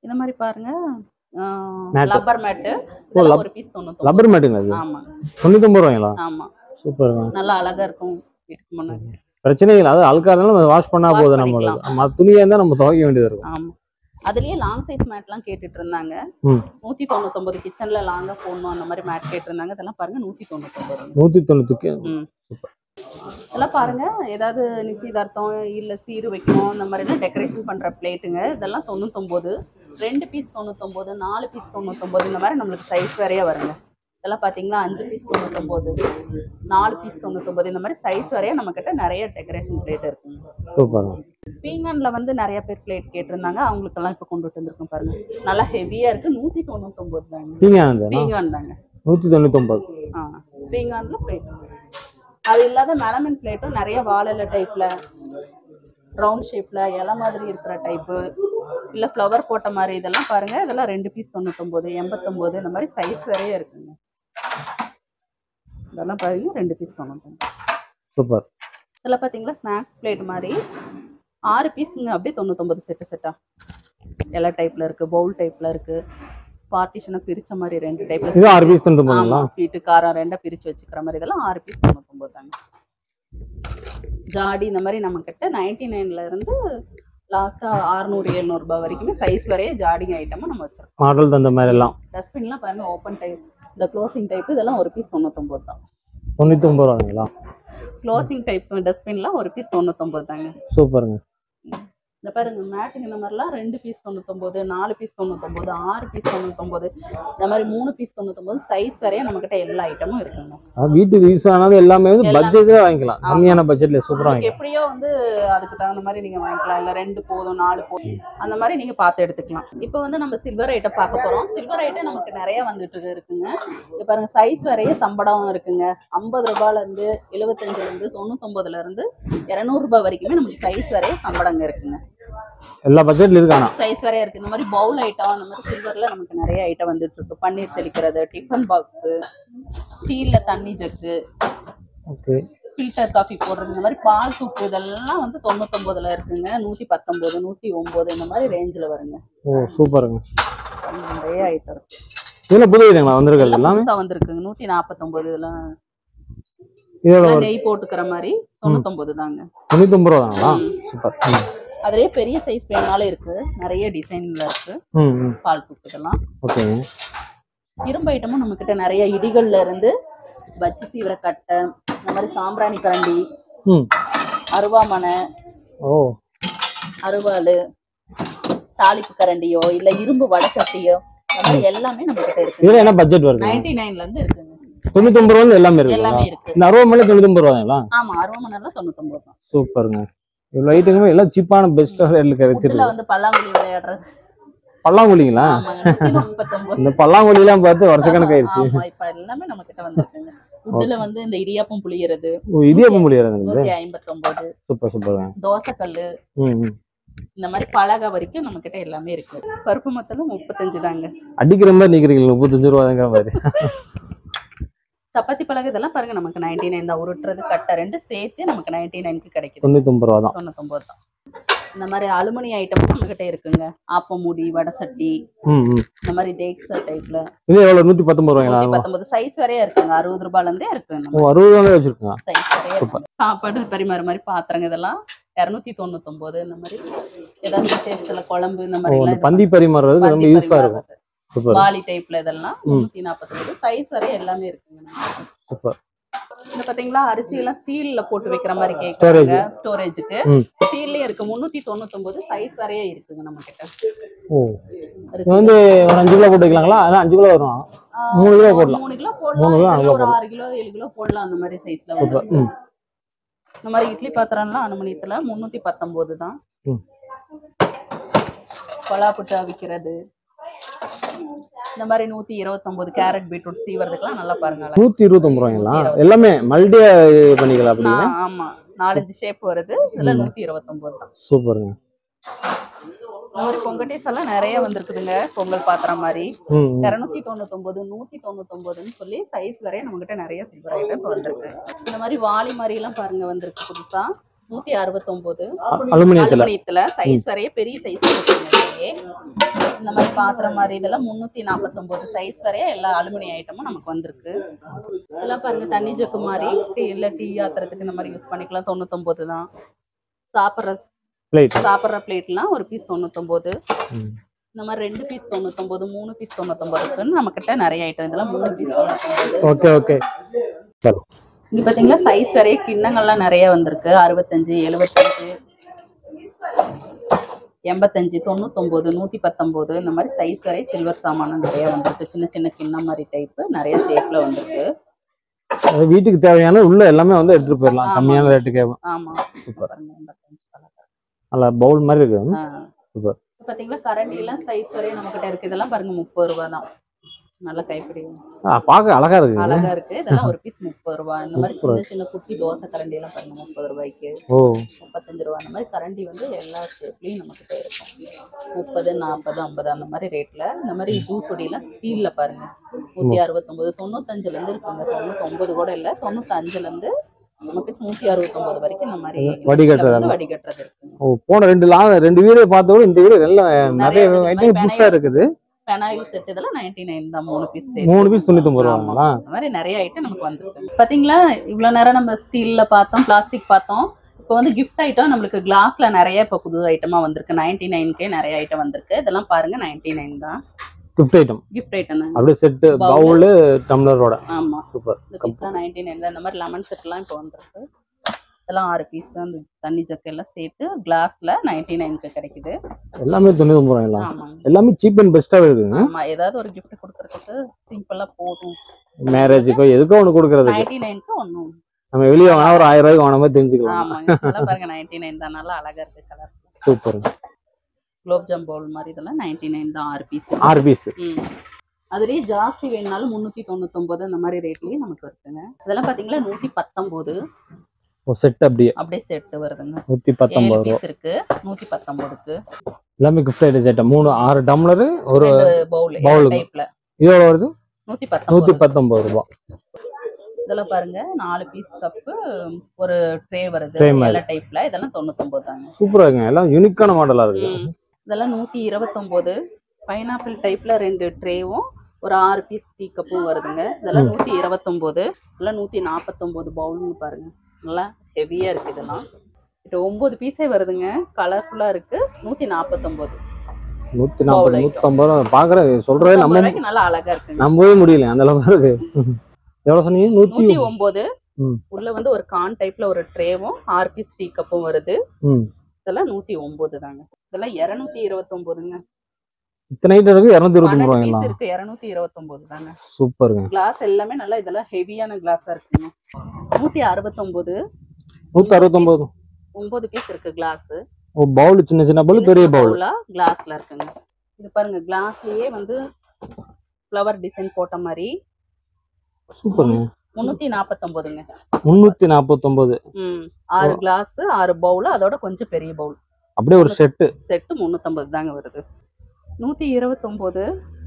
இந்த மாதிரி பாருங்க Mat. லப்பர் மேட்டு lab- ஒரு பீஸ் தொண்ணூத்தி ரப்பர் மேட்டுங்க அது ஆமா தொண்ணூத்தொம்பது ரூபாய்ங்களா ஆமா சூப்பருங்க நல்லா அழகா இருக்கும் வீட்டுக்கு முன்னாடி பிரச்சனை இல்லை அது அழுக்கா இருந்தாலும் வாஷ் பண்ணா Wash போதும் நம்மளுக்கு பண்ணிக்கலாம். மற்ற துணியா இருந்தா நம்ம துவைக்க வேண்டியது இருக்கும் ஆமா அதுலயே லாங் சைஸ் மேட்லாம் கேட்டுட்டு இருந்தாங்க ம். நூத்தி தொண்ணூத்தொன்பது கிச்சன்ல லாங்கா போடணும் அந்த மாதிரி மேட் கேட்டிருந்தாங்க இதெல்லாம் பாருங்க நூத்தி தொண்ணூத்தொன்பது நூத்தி தொண்ணூத்துக்கு ம். இதெல்லாம் பாருங்க ஏதாவது நிச்சயதார்த்தம் இல்ல சீரு வைக்கணும் இந்த மாதிரிலாம் டெக்கரேஷன் பண்ற பிளேட்டுங்க இதெல்லாம் தொண்ணூத்தொன்பது ரெண்டு பீஸ் தொண்ணூத்தொன்பது நாலு பீஸ் தொண்ணூத்தொன்பது இந்த மாதிரி நம்மளுக்கு சைஸ் வேறைய வருங்க இதெல்லாம் பாத்தீங்களா அஞ்சு பீஸ் தொண்ணூத்தொன்பது நாலு பீஸ் தொண்ணூத்தொன்பது இந்த மாதிரி சைஸ் வரைய நம்ம கிட்ட நிறைய டெக்கரேஷன் பிளேட் இருக்குங்க சூப்பருங்க பீங்கான்ல வந்து நிறைய பேர் பிளேட் கேட்டிருந்தாங்க அவங்களுக்கெல்லாம் இப்போ கொண்டுட்டு வந்திருக்கோம் பாருங்க நல்லா ஹெவியா இருக்கு நூத்தி தொண்ணூத்தொன்பது தாங்க நீங்க அந்த பீங்கான் தாங்க நூத்தி தொண்ணூத்தொம்பது ஆ பீங்கான்ல பிளேட் அது இல்லாத மெலமன் பிளேட்டும் நிறைய வாழல டைப்ல ரவுண்ட் ஷேப்ல இலை மாதிரி இருக்கிற டைப்பு இல்ல ஃப்ளவர் போட்ட மாதிரி இதெல்லாம் பாருங்க இதெல்லாம் ரெண்டு பீஸ் தொண்ணூத்தொன்பது எண்பத்தொன்பது இந்த மாதிரி சைஸ் நிறைய இருக்குங்க இதெல்லாம் பாருங்க ரெண்டு பீஸ் தொண்ணூத்தொன்பது சூப்பர் இதில் பார்த்தீங்களா ஸ்நாக்ஸ் பிளேட் மாதிரி ஆறு பீஸுங்க அப்படியே தொண்ணூத்தொம்பது செட்டு செட்டா எல்லா டைப்ல இருக்கு பவுல் டைப்ல இருக்கு பார்ட்டிஷனை பிரிச்ச மாதிரி ரெண்டு டைப்ல இது ஆறு பீஸ் தொண்ணூத்தொம்பதுங்களா ஸ்வீட்டு காரம் ரெண்டா பிரிச்சு வச்சுக்கிற மாதிரி இதெல்லாம் ஆறு பீஸ் தொண்ணூத்தொம்பது தாங்க ஜாடி இந்த மாதிரி நம்ம கிட்ட நைன்டி நைன்ல இருந்து லாஸ்டா அறுநூறு எழுநூறு ரூபாய் வரைக்குமே சைஸ் வரைய ஜாடிங் ஐட்டமும் நம்ம வச்சிருக்கோம் மாடல் தகுந்த மாதிரி எல்லாம் டஸ்ட்பின்லாம் பாருங்க ஓப்பன் டைப் இந்த க்ளோசிங் டைப் இதெல்லாம் ஒரு பீஸ் தொண்ணூத்தொம்பது தான் தொண்ணூத்தி ஒன்பது ரூபாய்ங்களா க்ளோசிங் டைப் டஸ்ட்பின்லாம் ஒரு பீஸ் தொண்ணூத்தொம்பது தாங்க சூப்பருங்க இந்த பாருங்க மேட்டுங்க இந்த மாதிரிலாம் ரெண்டு பீஸ் தொண்ணூத்தொம்பது நாலு பீஸ் தொண்ணூத்தொம்பது ஆறு பீஸ் தொண்ணூத்தொம்பது இந்த மாதிரி மூணு பீஸ் தொண்ணூத்தொம்பது சைஸ் வரைய நம்ம கிட்ட எல்லா ஐட்டமும் இருக்குங்க அது வீட்டுக்கு யூஸ் ஆனது எல்லாமே வந்து எல்லாமே. பட்ஜெட்டே வாங்கிக்கலாம் ஆமா. கம்மியான பட்ஜெட்ல சூப்பரா உங்களுக்கு வாங்கிக்கலாம் எப்படியோ வந்து அதுக்கு தகுந்த மாதிரி நீங்க வாங்கிக்கலாம் இல்ல ரெண்டு போதும் நாலு போதும் அந்த மாதிரி நீங்க பார்த்து எடுத்துக்கலாம் இப்போ வந்து நம்ம சில்வர் ஐட்டம் பார்க்க போறோம் சில்வர் ஐட்டம் நமக்கு நிறைய வந்துட்டு இருக்குங்க இது பாருங்க சைஸ் வரைய சம்பளம் இருக்குங்க ஐம்பது ரூபாயில இருந்து எழுபத்தஞ்சுல இருந்து தொண்ணூத்தொன்பதுல இருந்து இருநூறு ரூபாய் வரைக்குமே நமக்கு சைஸ் வரைய சம்பளங்க இருக்குங்க எல்லா பட்ஜெட்ல இருக்கானா சைஸ் வரைய இருக்கு இந்த மாதிரி பவுல் ஐட்டம் அந்த மாதிரி சில்வர்ல நமக்கு நிறைய ஐட்டம் வந்துட்டு இருக்கு பன்னீர் தெளிக்கிறது டிஃபன் பாக்ஸ் ஸ்டீல்ல தண்ணி ஜக்கு ஓகே ஃபில்டர் காஃபி போடுறது இந்த மாதிரி பால் சூப்பு இதெல்லாம் வந்து தொண்ணூத்தொன்பதுல இருக்குங்க நூத்தி பத்தொன்பது நூத்தி ஒன்பது இந்த மாதிரி ரேஞ்சில் வருங்க ஓ சூப்பருங்க நிறைய ஐட்டம் இருக்கு இதெல்லாம் புது ஐட்டங்களா வந்திருக்கிறது எல்லாம் எல்லாமே புதுசா வந்திருக்குங்க நூத்தி நாற்பத்தொன்பது இதெல்லாம் இதோட இதெல்லாம் ஒரு நெய் போட்டுக்கிற மாதிரி தொண்ணூத்தொன்பது தாங்க தொண்ணூத்தி ஒன்பது ரூபாங்களா ம். சூப்பர் ம். அதுலயே பெரிய சைஸ் வேணாலும் இருக்கு நிறைய டிசைன்ல இருக்கு ம் ம் பால் தூக்கு இதெல்லாம் ஓகேங்க இரும்பு ஐட்டமும் நம்ம கிட்ட நிறைய இடிகள்ல இருந்து வச்சு சீவிர கட்டை இந்த மாதிரி சாம்பிராணி கரண்டி ம் அருவாமனை ஓ அருவாள் தாளிப்பு கரண்டியோ இல்ல இரும்பு வடச்சட்டியோ அந்த மாதிரி எல்லாமே நம்ம கிட்ட இருக்கு இதுல என்ன பட்ஜெட் வருது நைன்டி நைன்ல இருந்து இருக்குங்க தொண்ணூத்தி ஒன்பது ரூபாய் எல்லாமே இருக்கு எல்லாமே இருக்கு இந்த அறுபது மணி தொண்ணூத்தி ஒன்பது ரூபாய்ங்களா ஆமா அருவாமனைலாம் தொண்ணூத்தொன்பது தான் சூப்பருங்க இவ்வளவு ஐட்டங்களுமே எல்லாம் சீப்பான பெஸ்டா ரேட்ல உட்டுல கிடைச்சிருக்கு வந்து பல்லாங்குழி விளையாடுறது பல்லாங்குழிங்களா ஆமாங்க நூத்தி முப்பத்தொன்பது இந்த பல்லாங்குழி எல்லாம் பார்த்து வருஷக்கணக்கு ஆயிடுச்சு ஆமா இப்ப எல்லாமே நம்ம கிட்ட வந்துருக்குங்க உட்டுல வந்து இந்த இடியாப்பம் புளியறது ஓ இடியாப்பம் முடியாது நூத்தி ஐம்பத்தொன்பது சூப்பர் சூப்பருங்க தோசைக்கல்லு ம் ம் இந்த மாதிரி பலகை வரைக்கும் நம்ம கிட்ட எல்லாமே இருக்கு பருப்பு மத்தலும் முப்பத்தஞ்சு தாங்க அடிக்கிற மாதிரி நிக்கிறீங்க முப்பத்தஞ்சு ரூபாங்கிற மாதிரி சப்பாத்தி பலகை இதெல்லாம் பாருங்க நமக்கு நைன்டி நைன் தான் உருட்டுறது கட்டை ரெண்டு சேர்த்து நமக்கு நைன்டி நைனுக்கு கிடைக்குது தொண்ணூத்தி ஒன்பது ரூபா தான் தொண்ணூத்தொம்பது தான் இந்த மாதிரி அலுமினி ஐட்டமும் நம்ம கிட்ட இருக்குங்க ஆப்ப மூடி வடை சட்டி ம் ம் இந்த மாதிரி டேக்ஸா டைப்ல இது எவ்வளவு நூத்தி பத்தொன்பது ரூபாய்ங்களா நூத்தி பத்தொன்பது சைஸ் வரைய இருக்குங்க அறுபது ரூபாயில இருந்தே இருக்கு ஓ அறுபது ரூபாய் வச்சிருக்கோங்க சைஸ் வரைய இருக்கு. சாப்பாடு பரிமாற மாதிரி பாத்திரங்க இதெல்லாம் இருநூத்தி தொண்ணூத்தொன்பது இந்த மாதிரி ஏதாவது விசேஷத்துல குழம்பு இந்த ஓ மாதிரி அந்த பந்தி பரிமாறுறதுக்கு ரொம்ப யூஸா இருக்கும் சூப்பர் வாலி டைப்ல இதெல்லாம் முன்னூத்தி நாற்பத்தொன்பது சைஸ் வரைய எல்லாமே இருக்குங்க நமக்கு. சூப்பர் இந்த பாத்தீங்களா அரிசி எல்லாம் ஸ்டீல்ல போட்டு வைக்கிற மாதிரி Storage. கேக்குறாங்க ஸ்டோரேஜுக்கு ம். ஸ்டீல்லயே இருக்கு முன்னூத்தி தொண்ணூத்தொன்பது சைஸ் வரைய இருக்குங்க நம்ம கிட்ட ஓ அரிசி. இது வந்து ஒரு அஞ்சு கிலோ போட்டு வைக்கலாங்களா அதான் அஞ்சு கிலோ வரும் ஆ, மூணு கிலோ ஒரு போடலாம். மூணு கிலோ மூணு போடலாம் கிலோ, இல்ல நாலு கிலோ ஒரு ஆறு கிலோ ஏழு கிலோ போடலாம் அந்த மாதிரி சைஸ்ல சூப்பர் வந்து ம் இந்த மாதிரி இட்லி பாத்திரம்லாம் அனுமதியத்துல முன்னூத்தி பத்தொன்பது தான் ம். கொலா புட்டு அவிக்கிறது இந்த மாதிரி நூத்தி இருபத்தொன்பது கேரட் பீட்ரூட் சீவறதுக்குலாம் நல்லா பாருங்க அழகா. நூத்தி இருபத்தொன்பது ரூபாய்ங்களா நூத்தி எல்லாமே மல்டியா பண்ணிக்கலாம் அப்படிங்க நான் ஆமா நாலஞ்சு ஷேப் வருது இதுல நூத்தி இருபத்தொன்பது தான் சூப்பருங்க இந்த மாதிரி பொங்கட்டேஸ் எல்லாம் நிறைய வந்திருக்குதுங்க பொங்கல் பாத்திரம் மாதிரி ம் ம். இரநூத்தி தொண்ணூத்தொன்பது நூத்தி தொண்ணூத்தொன்பதுன்னு சொல்லி சைஸ் வரைய நம்ம கிட்ட நிறைய சில்வர் ஐட்டம் இப்போ வந்திருக்கு இந்த மாதிரி வாளி மாதிரி எல்லாம் பாருங்க வந்திருக்கு புதுசா நூத்தி அறுபத்தொன்பது அ- அலுமினியத்துல அலுமினியத்துல சைஸ் வரைய பெரிய சைஸ் இருக்குங்க ஐட்டம்லயே இந்த மாதிரி பாத்திரம் மாதிரி இதெல்லாம் முன்னூத்தி நாற்பத்தொன்பது சைஸ் வரைய எல்லா அலுமினிய ஐட்டமும் நமக்கு வந்திருக்கு இதெல்லாம் பாருங்க தண்ணி ஜக்கு மாதிரி டீ இல்ல டீ ஆத்துறதுக்கு இந்த மாதிரி யூஸ் பண்ணிக்கலாம் தொண்ணூத்தொன்பது தான் சாப்பிட்ற பிளேட் சாப்பிட்ற பிளேட்லாம் ஒரு பீஸ் தொண்ணூத்தொன்பது இந்த மாதிரி ரெண்டு பீஸ் தொண்ணூத்தொன்பது மூணு பீஸ் தொண்ணூத்தொன்பதுன்னு நம்ம கிட்ட நிறைய ஐட்டம் இதெல்லாம் மூணு பீஸ் தொண்ணூத்தொன்பது ஓகே ஓகே சரி இங்க பாத்தீங்கன்னா சைஸ் வரைய கிண்ணங்கள்லாம் நிறைய வந்திருக்கு அறுபத்தஞ்சு எழுபத்தஞ்சு எண்பத்தஞ்சு தொண்ணூத்தொன்பது நூத்தி பத்தொன்பது இந்த மாதிரி சைஸ் வரை சில்வர் சாமானம் நிறைய வந்திருக்கு சின்ன சின்ன கிண்ணம் மாதிரி டைப் நிறைய ஷேப்ல வந்திருக்கு அது வீட்டுக்கு தேவையான உள்ள எல்லாமே வந்து எடுத்துட்டு போயிடலாம் ஆமா. கம்மியான ரேட்டுக்கு ஆமா Super. பாருங்க, எண்பத்தஞ்சு colour. நல்லா பவுல் மாதிரி இருக்கு ஆ. Super. இப்ப பாத்தீங்கன்னா கரண்டி எல்லாம் சைஸ் வரையும் நம்ம கிட்ட இருக்கு இதெல்லாம் பாருங்க முப்பது ரூபாய் தான் நல்ல கைப்பிடி ஆ, பார்க்க அழகா இருக்கு அழகா இருக்கு இதெல்லாம் ஒரு பீஸ் முப்பது ரூபாய் இந்த மாதிரி முப்பது சின்ன சின்ன குட்டி தோசை கரண்டி எல்லாம் பாருங்க முப்பது ரூபாய்க்கு ஓ முப்பத்தஞ்சு ரூபா அந்த மாதிரி கரண்டி வந்து எல்லா ஷேப்லயும் நம்ம கிட்ட இருக்கும் முப்பது நாற்பது ஐம்பது அந்த மாதிரி ரேட்ல இந்த மாதிரி ஜூஸ் பொடியெல்லாம் ஸ்டீல்ல பாருங்க நூத்தி அறுபத்தொன்பது தொண்ணூத்தஞ்சுல இருந்து இருக்குங்க தொண்ணூத்தொன்பது கூட இல்ல தொண்ணூத்தஞ்சுல இருந்து நமக்கு நூத்தி அறுபத்தொன்பது வரைக்கும் இந்த மாதிரி வடிகட்டுறது வந்து வடிகட்டுறது இருக்குங்க ஓ போன ரெண்டு லா ரெண்டு வீடியோ பார்த்தோட இந்த வீடியோ எல்லாம் நிறைய இருக்குது. இந்த ஐட்டம் மாதிரி புதுசா இருக்குது பெனாயில் செட் இதெல்லாம் நைன்டி நைன் தான் மூணு பீஸ் மூணு பீஸ் தொண்ணூத்தி ஒன்பது ரூபாங்களா இந்த மாதிரி நிறைய ஐட்டம் நமக்கு வந்திருக்கு பாத்தீங்களா இவ்வளவு நேரம் நம்ம ஸ்டீல்ல பார்த்தோம் பிளாஸ்டிக் பார்த்தோம் இப்போ வந்து கிஃப்ட் ஐட்டம் நம்மளுக்கு கிளாஸ்ல நிறைய இப்போ புது ஐட்டமா வந்திருக்கு நைன்டி நைன்கே நிறைய ஐட்டம் வந்திருக்கு இதெல்லாம் பாருங்க நைன்டி நைன் தான் கிஃப்ட் ஐட்டம் கிஃப்ட் ஐட்டம் தான் அப்படியே செட்டு Bowl. பவுலு டம்ளரோட ஆமா சூப்பர் இந்த பீஸ்லாம் நைன்டி நைன் தான் இந்த மாதிரி லெமன் செட்லாம் இப்போ வந்திருக்கு இதெல்லாம் ஆறு பீஸ் அந்த தண்ணி ஜக்கு எல்லாம் சேர்த்து கிளாஸ்ல நைன்டி நைனுக்கு கிடைக்குது எல்லாமே தொண்ணூத்தி ஒன்பது ரூபாய்ங்களா ஆமாங்க எல்லாமே சீப் அண்ட் பெஸ்ட்டாவே இருக்குங்க ஆமா ஏதாவது ஒரு gift கொடுக்கறதுக்கு சிம்பிளா போதும் மேரேஜுக்கோ எதுக்கோ ஒன்று கொடுக்கறதுக்கு நைன்டி நைனுக்கு ஒன்றும் நம்ம வெளியே வாங்கினா ஒரு ஆயிரம் ரூபாய்க்கு வாங்கின மாதிரி தெரிஞ்சுக்கலாம் ஆமாங்க இதெல்லாம் பாருங்க நைன்டி நைன் தான் நல்லா அழகா இருக்கு colour super gulab jam bowl மாதிரி இதெல்லாம் நைன்டி நைன் தான் ஆறு பீஸ் ஆறு பீஸ் ம் அதுலயே ஜாஸ்தி வேணுனாலும் முன்னூத்தி தொண்ணூத்தொன்பது அந்த மாதிரி ரேட்லயே நமக்கு இருக்குங்க இதெல்லாம் பாத்தீங்களா நூத்தி பத்தொன்பது ஒரு செட் அப்படியே அப்படியே செட்டு வருதுங்க நூத்தி ஏழு பத்தொன்பது ரூபா பீஸ் இருக்கு நூத்தி பத்தொன்பதுக்கு எல்லாமே கிஃப்ட் ஐட்டம் செட் மூணு ஆறு டம்ளரு ஒரு ரெண்டு பவுல் bowl. டைப்ல இதோட வருது நூத்தி நூத்தி பத்தொன்பது பத்தொன்பது ரூபா இதெல்லாம் பாருங்க நாலு பீஸ் கப்பு ஒரு ட்ரே வருது Tray மாதிரி. எல்லா டைப்ல இதெல்லாம் தொண்ணூத்தொன்பது தாங்க சூப்பரா இருக்குங்க எல்லாம் யூனிக்கான மாடலா இருக்கு ம். இதெல்லாம் நூத்தி இருபத்தொன்பது பைனாப்பிள் டைப்ல ரெண்டு ட்ரேவும் ஒரு ஆறு பீஸ் டீ கப்பும் வருதுங்க இதெல்லாம் நூத்தி இருபத்தொன்பது இதெல்லாம் நூத்தி நாற்பத்தொன்பது பவுல்னு பாருங்க நல்லா ஹெவியா இருக்கு இதெல்லாம் இது ஒன்பது பீஸே வருதுங்க கலர்ஃபுல்லா இருக்கு நூத்தி நாற்பத்தொன்பது நூத்தி நாற்பது Bowl நூத்தம்பது ரூபா பாக்குறேன் சொல்றதே நம்ம ரூபாய்க்கு நல்லா அழகா இருக்குங்க நம்பவே முடியல அந்த அளவுக்கு இருக்கு எவ்வளவு சொன்னீங்க நூத்தி நூத்தி ஒன்பது ம். உள்ள வந்து ஒரு கான் டைப்ல ஒரு ட்ரேவும் ஆறு பீஸ் டீ கப்பும் வருது ம் இதெல்லாம் நூத்தி ஒன்பது தாங்க இதெல்லாம் இருநூத்தி இருபத்தொன்பதுங்க இத்தனை ஐட்டம் இருக்கு இருநூத்தி இருபத்தி பன்னெண்டு ரூபாய்ங்களா பீஸ் இருக்கு இருநூத்தி இருபத்தொன்பது தாங்க சூப்பருங்க கிளாஸ் எல்லாமே நல்லா இதெல்லாம் ஹெவியான கிளாஸா இருக்குங்க நூத்தி அறுபத்தொன்பது நூத்தி அறுபத்தொன்பது ஒன்பது பீஸ் இருக்கு கிளாஸ் ஓ பவுல் சின்ன சின்ன பவுல் பெரிய பவுல் கிளாஸ்ல இருக்குங்க இது பாருங்க கிளாஸ்லயே வந்து ஃப்ளவர் டிசைன் போட்ட மாதிரி சூப்பருங்க முன்னூத்தி நாற்பத்தொன்பதுங்க முன்னூத்தி நாற்பத்தொன்பது ம் ஆறு கிளாஸ் ஆறு பவுல் அதோட கொஞ்சம் பெரிய பவுல் அப்படியே ஒரு செட்டு செட்டு முந்நூற்றம்பது தாங்க வருது நூற்றி இருபத்தொம்போது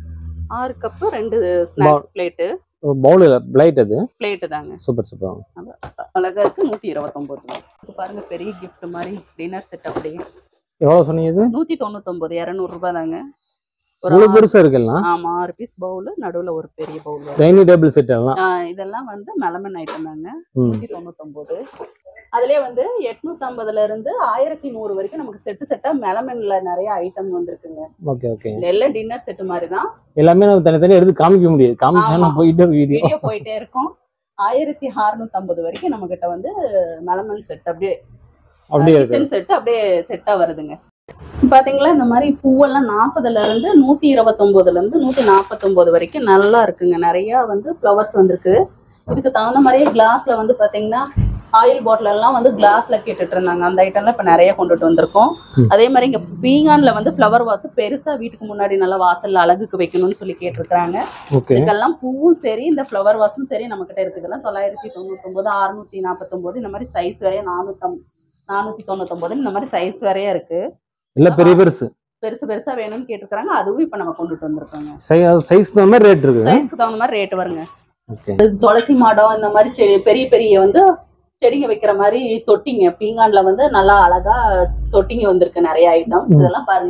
ஆறு கப்பு ரெண்டு ஸ்நாக்ஸ் பிளேட்டு பவுல் பிளைட் அது பிளேட்டு தாங்க சூப்பர் சூப்பர் அழகா இருக்கு நூற்றி இருபத்தொம்போது இது பாருங்க பெரிய gift மாதிரி டின்னர் செட் அப்படியே எவ்வளவு சொன்னீங்க இது நூற்றி தொண்ணூத்தொம்பது இரநூறுபா தாங்க ஒரு இவ்வளவு ஆறு- பெருசா இருக்குல்லாம் ஆமா ஆறு பீஸ் பவுல் நடுவுல ஒரு பெரிய பவுல் வரும் டைனிங் டேபிள் செட் எல்லாம் ஆ, இதெல்லாம் வந்து மெலமன் ஐட்டம் தாங்க ம். நூற்றி தொண்ணூத்தொம்போது அதுலயே வந்து எட்நூத்தம்பதுல இருந்து ஆயிரத்தி நூறு வரைக்கும் நமக்கு செட்டு செட்டா மெலமன்ல நிறைய ஐட்டம் வந்திருக்குங்க ஓகே ஓகே நெல்ல டின்னர் செட் மாதிரி தான் எல்லாமே நம்ம தனித்தனியா எடுத்து காமிக்க முடியாது காமிச்சா ஆமா. நான் போயிட்டு வீடியோ வீடியோ போயிட்டே இருக்கும் ஆயிரத்தி அறுநூத்தி வரைக்கும் நம்ம கிட்ட வந்து மெலமன் செட் அப்படியே அப்படியே இருக்கு கிச்சன் செட் அப்படியே செட்டா வருதுங்க பாத்தீங்களா இந்த மாதிரி பூவெல்லாம் நாற்பதுல இருந்து நூத்தி இருபத்தொன்பதுல இருந்து நூத்தி நாற்பத்தொன்பது வரைக்கும் நல்லா இருக்குங்க நிறைய வந்து ஃப்ளவர்ஸ் வந்திருக்கு இதுக்கு தகுந்த மாதிரியே கிளாஸ்ல வந்து பாத்தீங்கன்னா ஆயில் பாட்டில் எல்லாம் வந்து கிளாஸ்ல கேட்டுட்டு இருந்தாங்க அந்த ஐட்டம்லாம் இப்ப நிறைய கொண்டுட்டு வந்திருக்கோம் ம். அதே மாதிரி இங்க பீங்கான்ல வந்து ஃப்ளவர் வாஸ் பெருசா வீட்டுக்கு முன்னாடி நல்லா வாசல்ல அழகுக்கு வைக்கணும்னு சொல்லி கேட்டிருக்காங்க ஓகே இதுக்கெல்லாம் பூவும் சரி இந்த ஃப்ளவர் வாஸும் சரி நம்ம கிட்ட இருக்கு இதெல்லாம் தொள்ளாயிரத்தி தொண்ணூத்தொன்பது அறுநூத்தி நாற்பத்தொன்பது இந்த மாதிரி சைஸ் வரைய நானூத்தம் நானூத்தி தொண்ணூத்தொன்பது இந்த மாதிரி சைஸ் வரைய இருக்கு எல்லாம் பெரிய பெருசு பெருசு பெருசா வேணும்னு கேட்டிருக்காங்க அதுவும் இப்ப நம்ம கொண்டுட்டு வந்திருக்கோங்க சைஸ் தகுந்த மாதிரி ரேட் இருக்குது சைஸ்க்கு தகுந்த மாதிரி ரேட் வருங்க ஓகே துளசி மாடம் இந்த மாதிரி செடி பெரிய பெரிய வந்து செடிங்க வைக்கிற மாதிரி தொட்டிங்க பீங்கான்ல வந்து நல்லா அழகா தொட்டிங்க வந்திருக்கு நிறைய ஐட்டம் இதெல்லாம் பாருங்க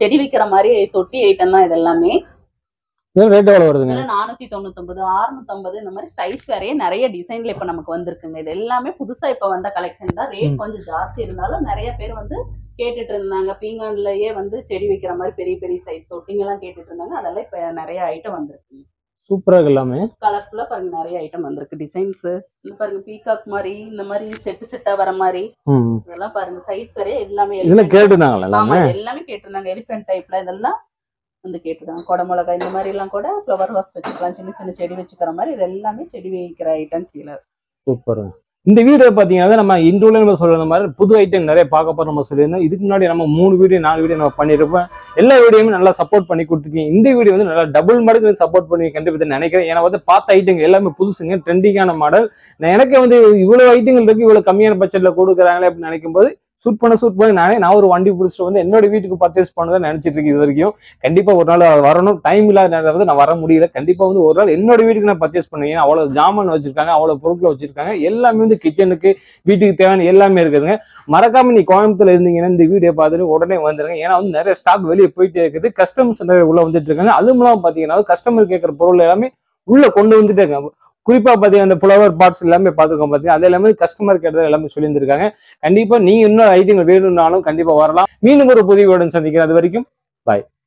செடி வைக்கிற மாதிரி தொட்டி ஐட்டம் தான் இது எல்லாமே இதெல்லாம் ரேட் எவ்வளவு வருதுங்க இதுல நானூத்தி தொண்ணூத்தொன்பது அறுநூத்தம்பது இந்த மாதிரி சைஸ் வேறையே நிறைய டிசைன்ல இப்ப நமக்கு வந்திருக்குங்க இது எல்லாமே புதுசா இப்ப வந்த கலெக்ஷன் தான் ரேட் ம். கொஞ்சம் ஜாஸ்தி இருந்தாலும் நிறைய பேர் வந்து கேட்டுட்டு இருந்தாங்க பீங்கான்லயே வந்து செடி வைக்கிற மாதிரி பெரிய பெரிய சைஸ் தொட்டிங்க எல்லாம் கேட்டுட்டு இருந்தாங்க அதெல்லாம் இப்ப நிறைய ஐட்டம் வந்திருக்கு சூப்பரா இருக்கு எல்லாமே கலர்ஃபுல்லா பாருங்க நிறைய ஐட்டம் வந்திருக்கு டிசைன்ஸ் இந்த பாருங்க பீகாக் மாதிரி இந்த மாதிரி செட்டு செட்டா வர மாதிரி ம். இதெல்லாம் பாருங்க சைஸ் வரைய எல்லாமே இதெல்லாம் elephant- கேட்டுருந்தாங்களா எல்லாமே ஆமா இது எல்லாமே கேட்டிருந்தாங்க எலிஃபென்ட் டைப்ல இதெல்லாம் வந்து கேட்டிருக்காங்க குடமிளகா இந்த மாதிரி எல்லாம் கூட ஃப்ளவர் வாஸ் வச்சுக்கலாம் சின்ன சின்ன செடி வச்சுக்கிற மாதிரி இது எல்லாமே செடி வைக்கிற ஐட்டம் கீழே சூப்பர் இந்த வீடியோ பாத்தீங்கன்னா நம்ம இன்ட்ரோல நம்ம சொல்ற மாதிரி புது ஐட்டம் நிறைய பார்க்க போறோம் நம்ம சொல்லியிருந்தோம் இதுக்கு முன்னாடி நம்ம மூணு வீடியோ நாலு வீடியோ நம்ம பண்ணிருப்போம் எல்லா வீடியோவுமே நல்லா சப்போர்ட் பண்ணி கொடுத்துருக்கீங்க இந்த வீடியோ வந்து நல்லா டபுள் மடங்கு சப்போர்ட் பண்ணி கண்டிப்பா நினைக்கிறேன் ஏன்னா வந்து பார்த்த ஐட்டங்கள் எல்லாமே புதுசுங்க ட்ரெண்டிங்கான மாடல் எனக்கே வந்து இவ்வளவு ஐட்டங்கள் இருக்கு இவ்வளவு கம்மியான பட்ஜெட்ல கொடுக்குறாங்களே அப்படின்னு நினைக்கும் போது சூட் பண்ண சூட் பண்ணி நானே நான் ஒரு வண்டி பிடிச்சிட்டு வந்து என்னோட வீட்டுக்கு பர்ச்சேஸ் பண்ணதான் நினைச்சிட்டு இருக்கேன் இது வரைக்கும் கண்டிப்பா ஒரு நாள் வரணும் டைம் இல்லாத நேரத்துல வந்து நான் வர முடியல கண்டிப்பா வந்து ஒரு நாள் என்னோட வீட்டுக்கு நான் பர்ச்சேஸ் பண்ணுவேன் ஏன்னா அவ்வளவு ஜாமான் வச்சிருக்காங்க அவ்வளவு பொருட்கள் வச்சிருக்காங்க எல்லாமே வந்து கிச்சனுக்கு வீட்டுக்கு தேவையான எல்லாமே இருக்குதுங்க மறக்காம நீ கோயம்புத்தூர்ல இருந்தீங்கன்னா இந்த வீடியோ பார்த்துட்டு உடனே வந்துருங்க ஏன்னா வந்து நிறைய ஸ்டாக் வெளியே போயிட்டே இருக்குது கஸ்டமர்ஸ் நிறைய உள்ள வந்துட்டு இருக்காங்க அதுவும் இல்லாம பாத்தீங்கன்னா கஸ்டமர் கேட்கற பொருள் எல்லாமே உள்ள கொண்டு வந்துட்டே இருக்காங்க குறிப்பா பாத்தீங்கன்னா அந்த ஃப்ளவர் பார்ட்ஸ் எல்லாமே பார்த்துருக்கோம் பாத்தீங்கன்னா அது எல்லாமே கஸ்டமர் கேட்டது எல்லாமே சொல்லியிருந்திருக்காங்க கண்டிப்பா நீங்க இன்னொரு ஐட்டங்கள் வேணும்னாலும் கண்டிப்பா வரலாம் மீண்டும் ஒரு புதிய சந்திக்கிறேன் அது வரைக்கும் பாய்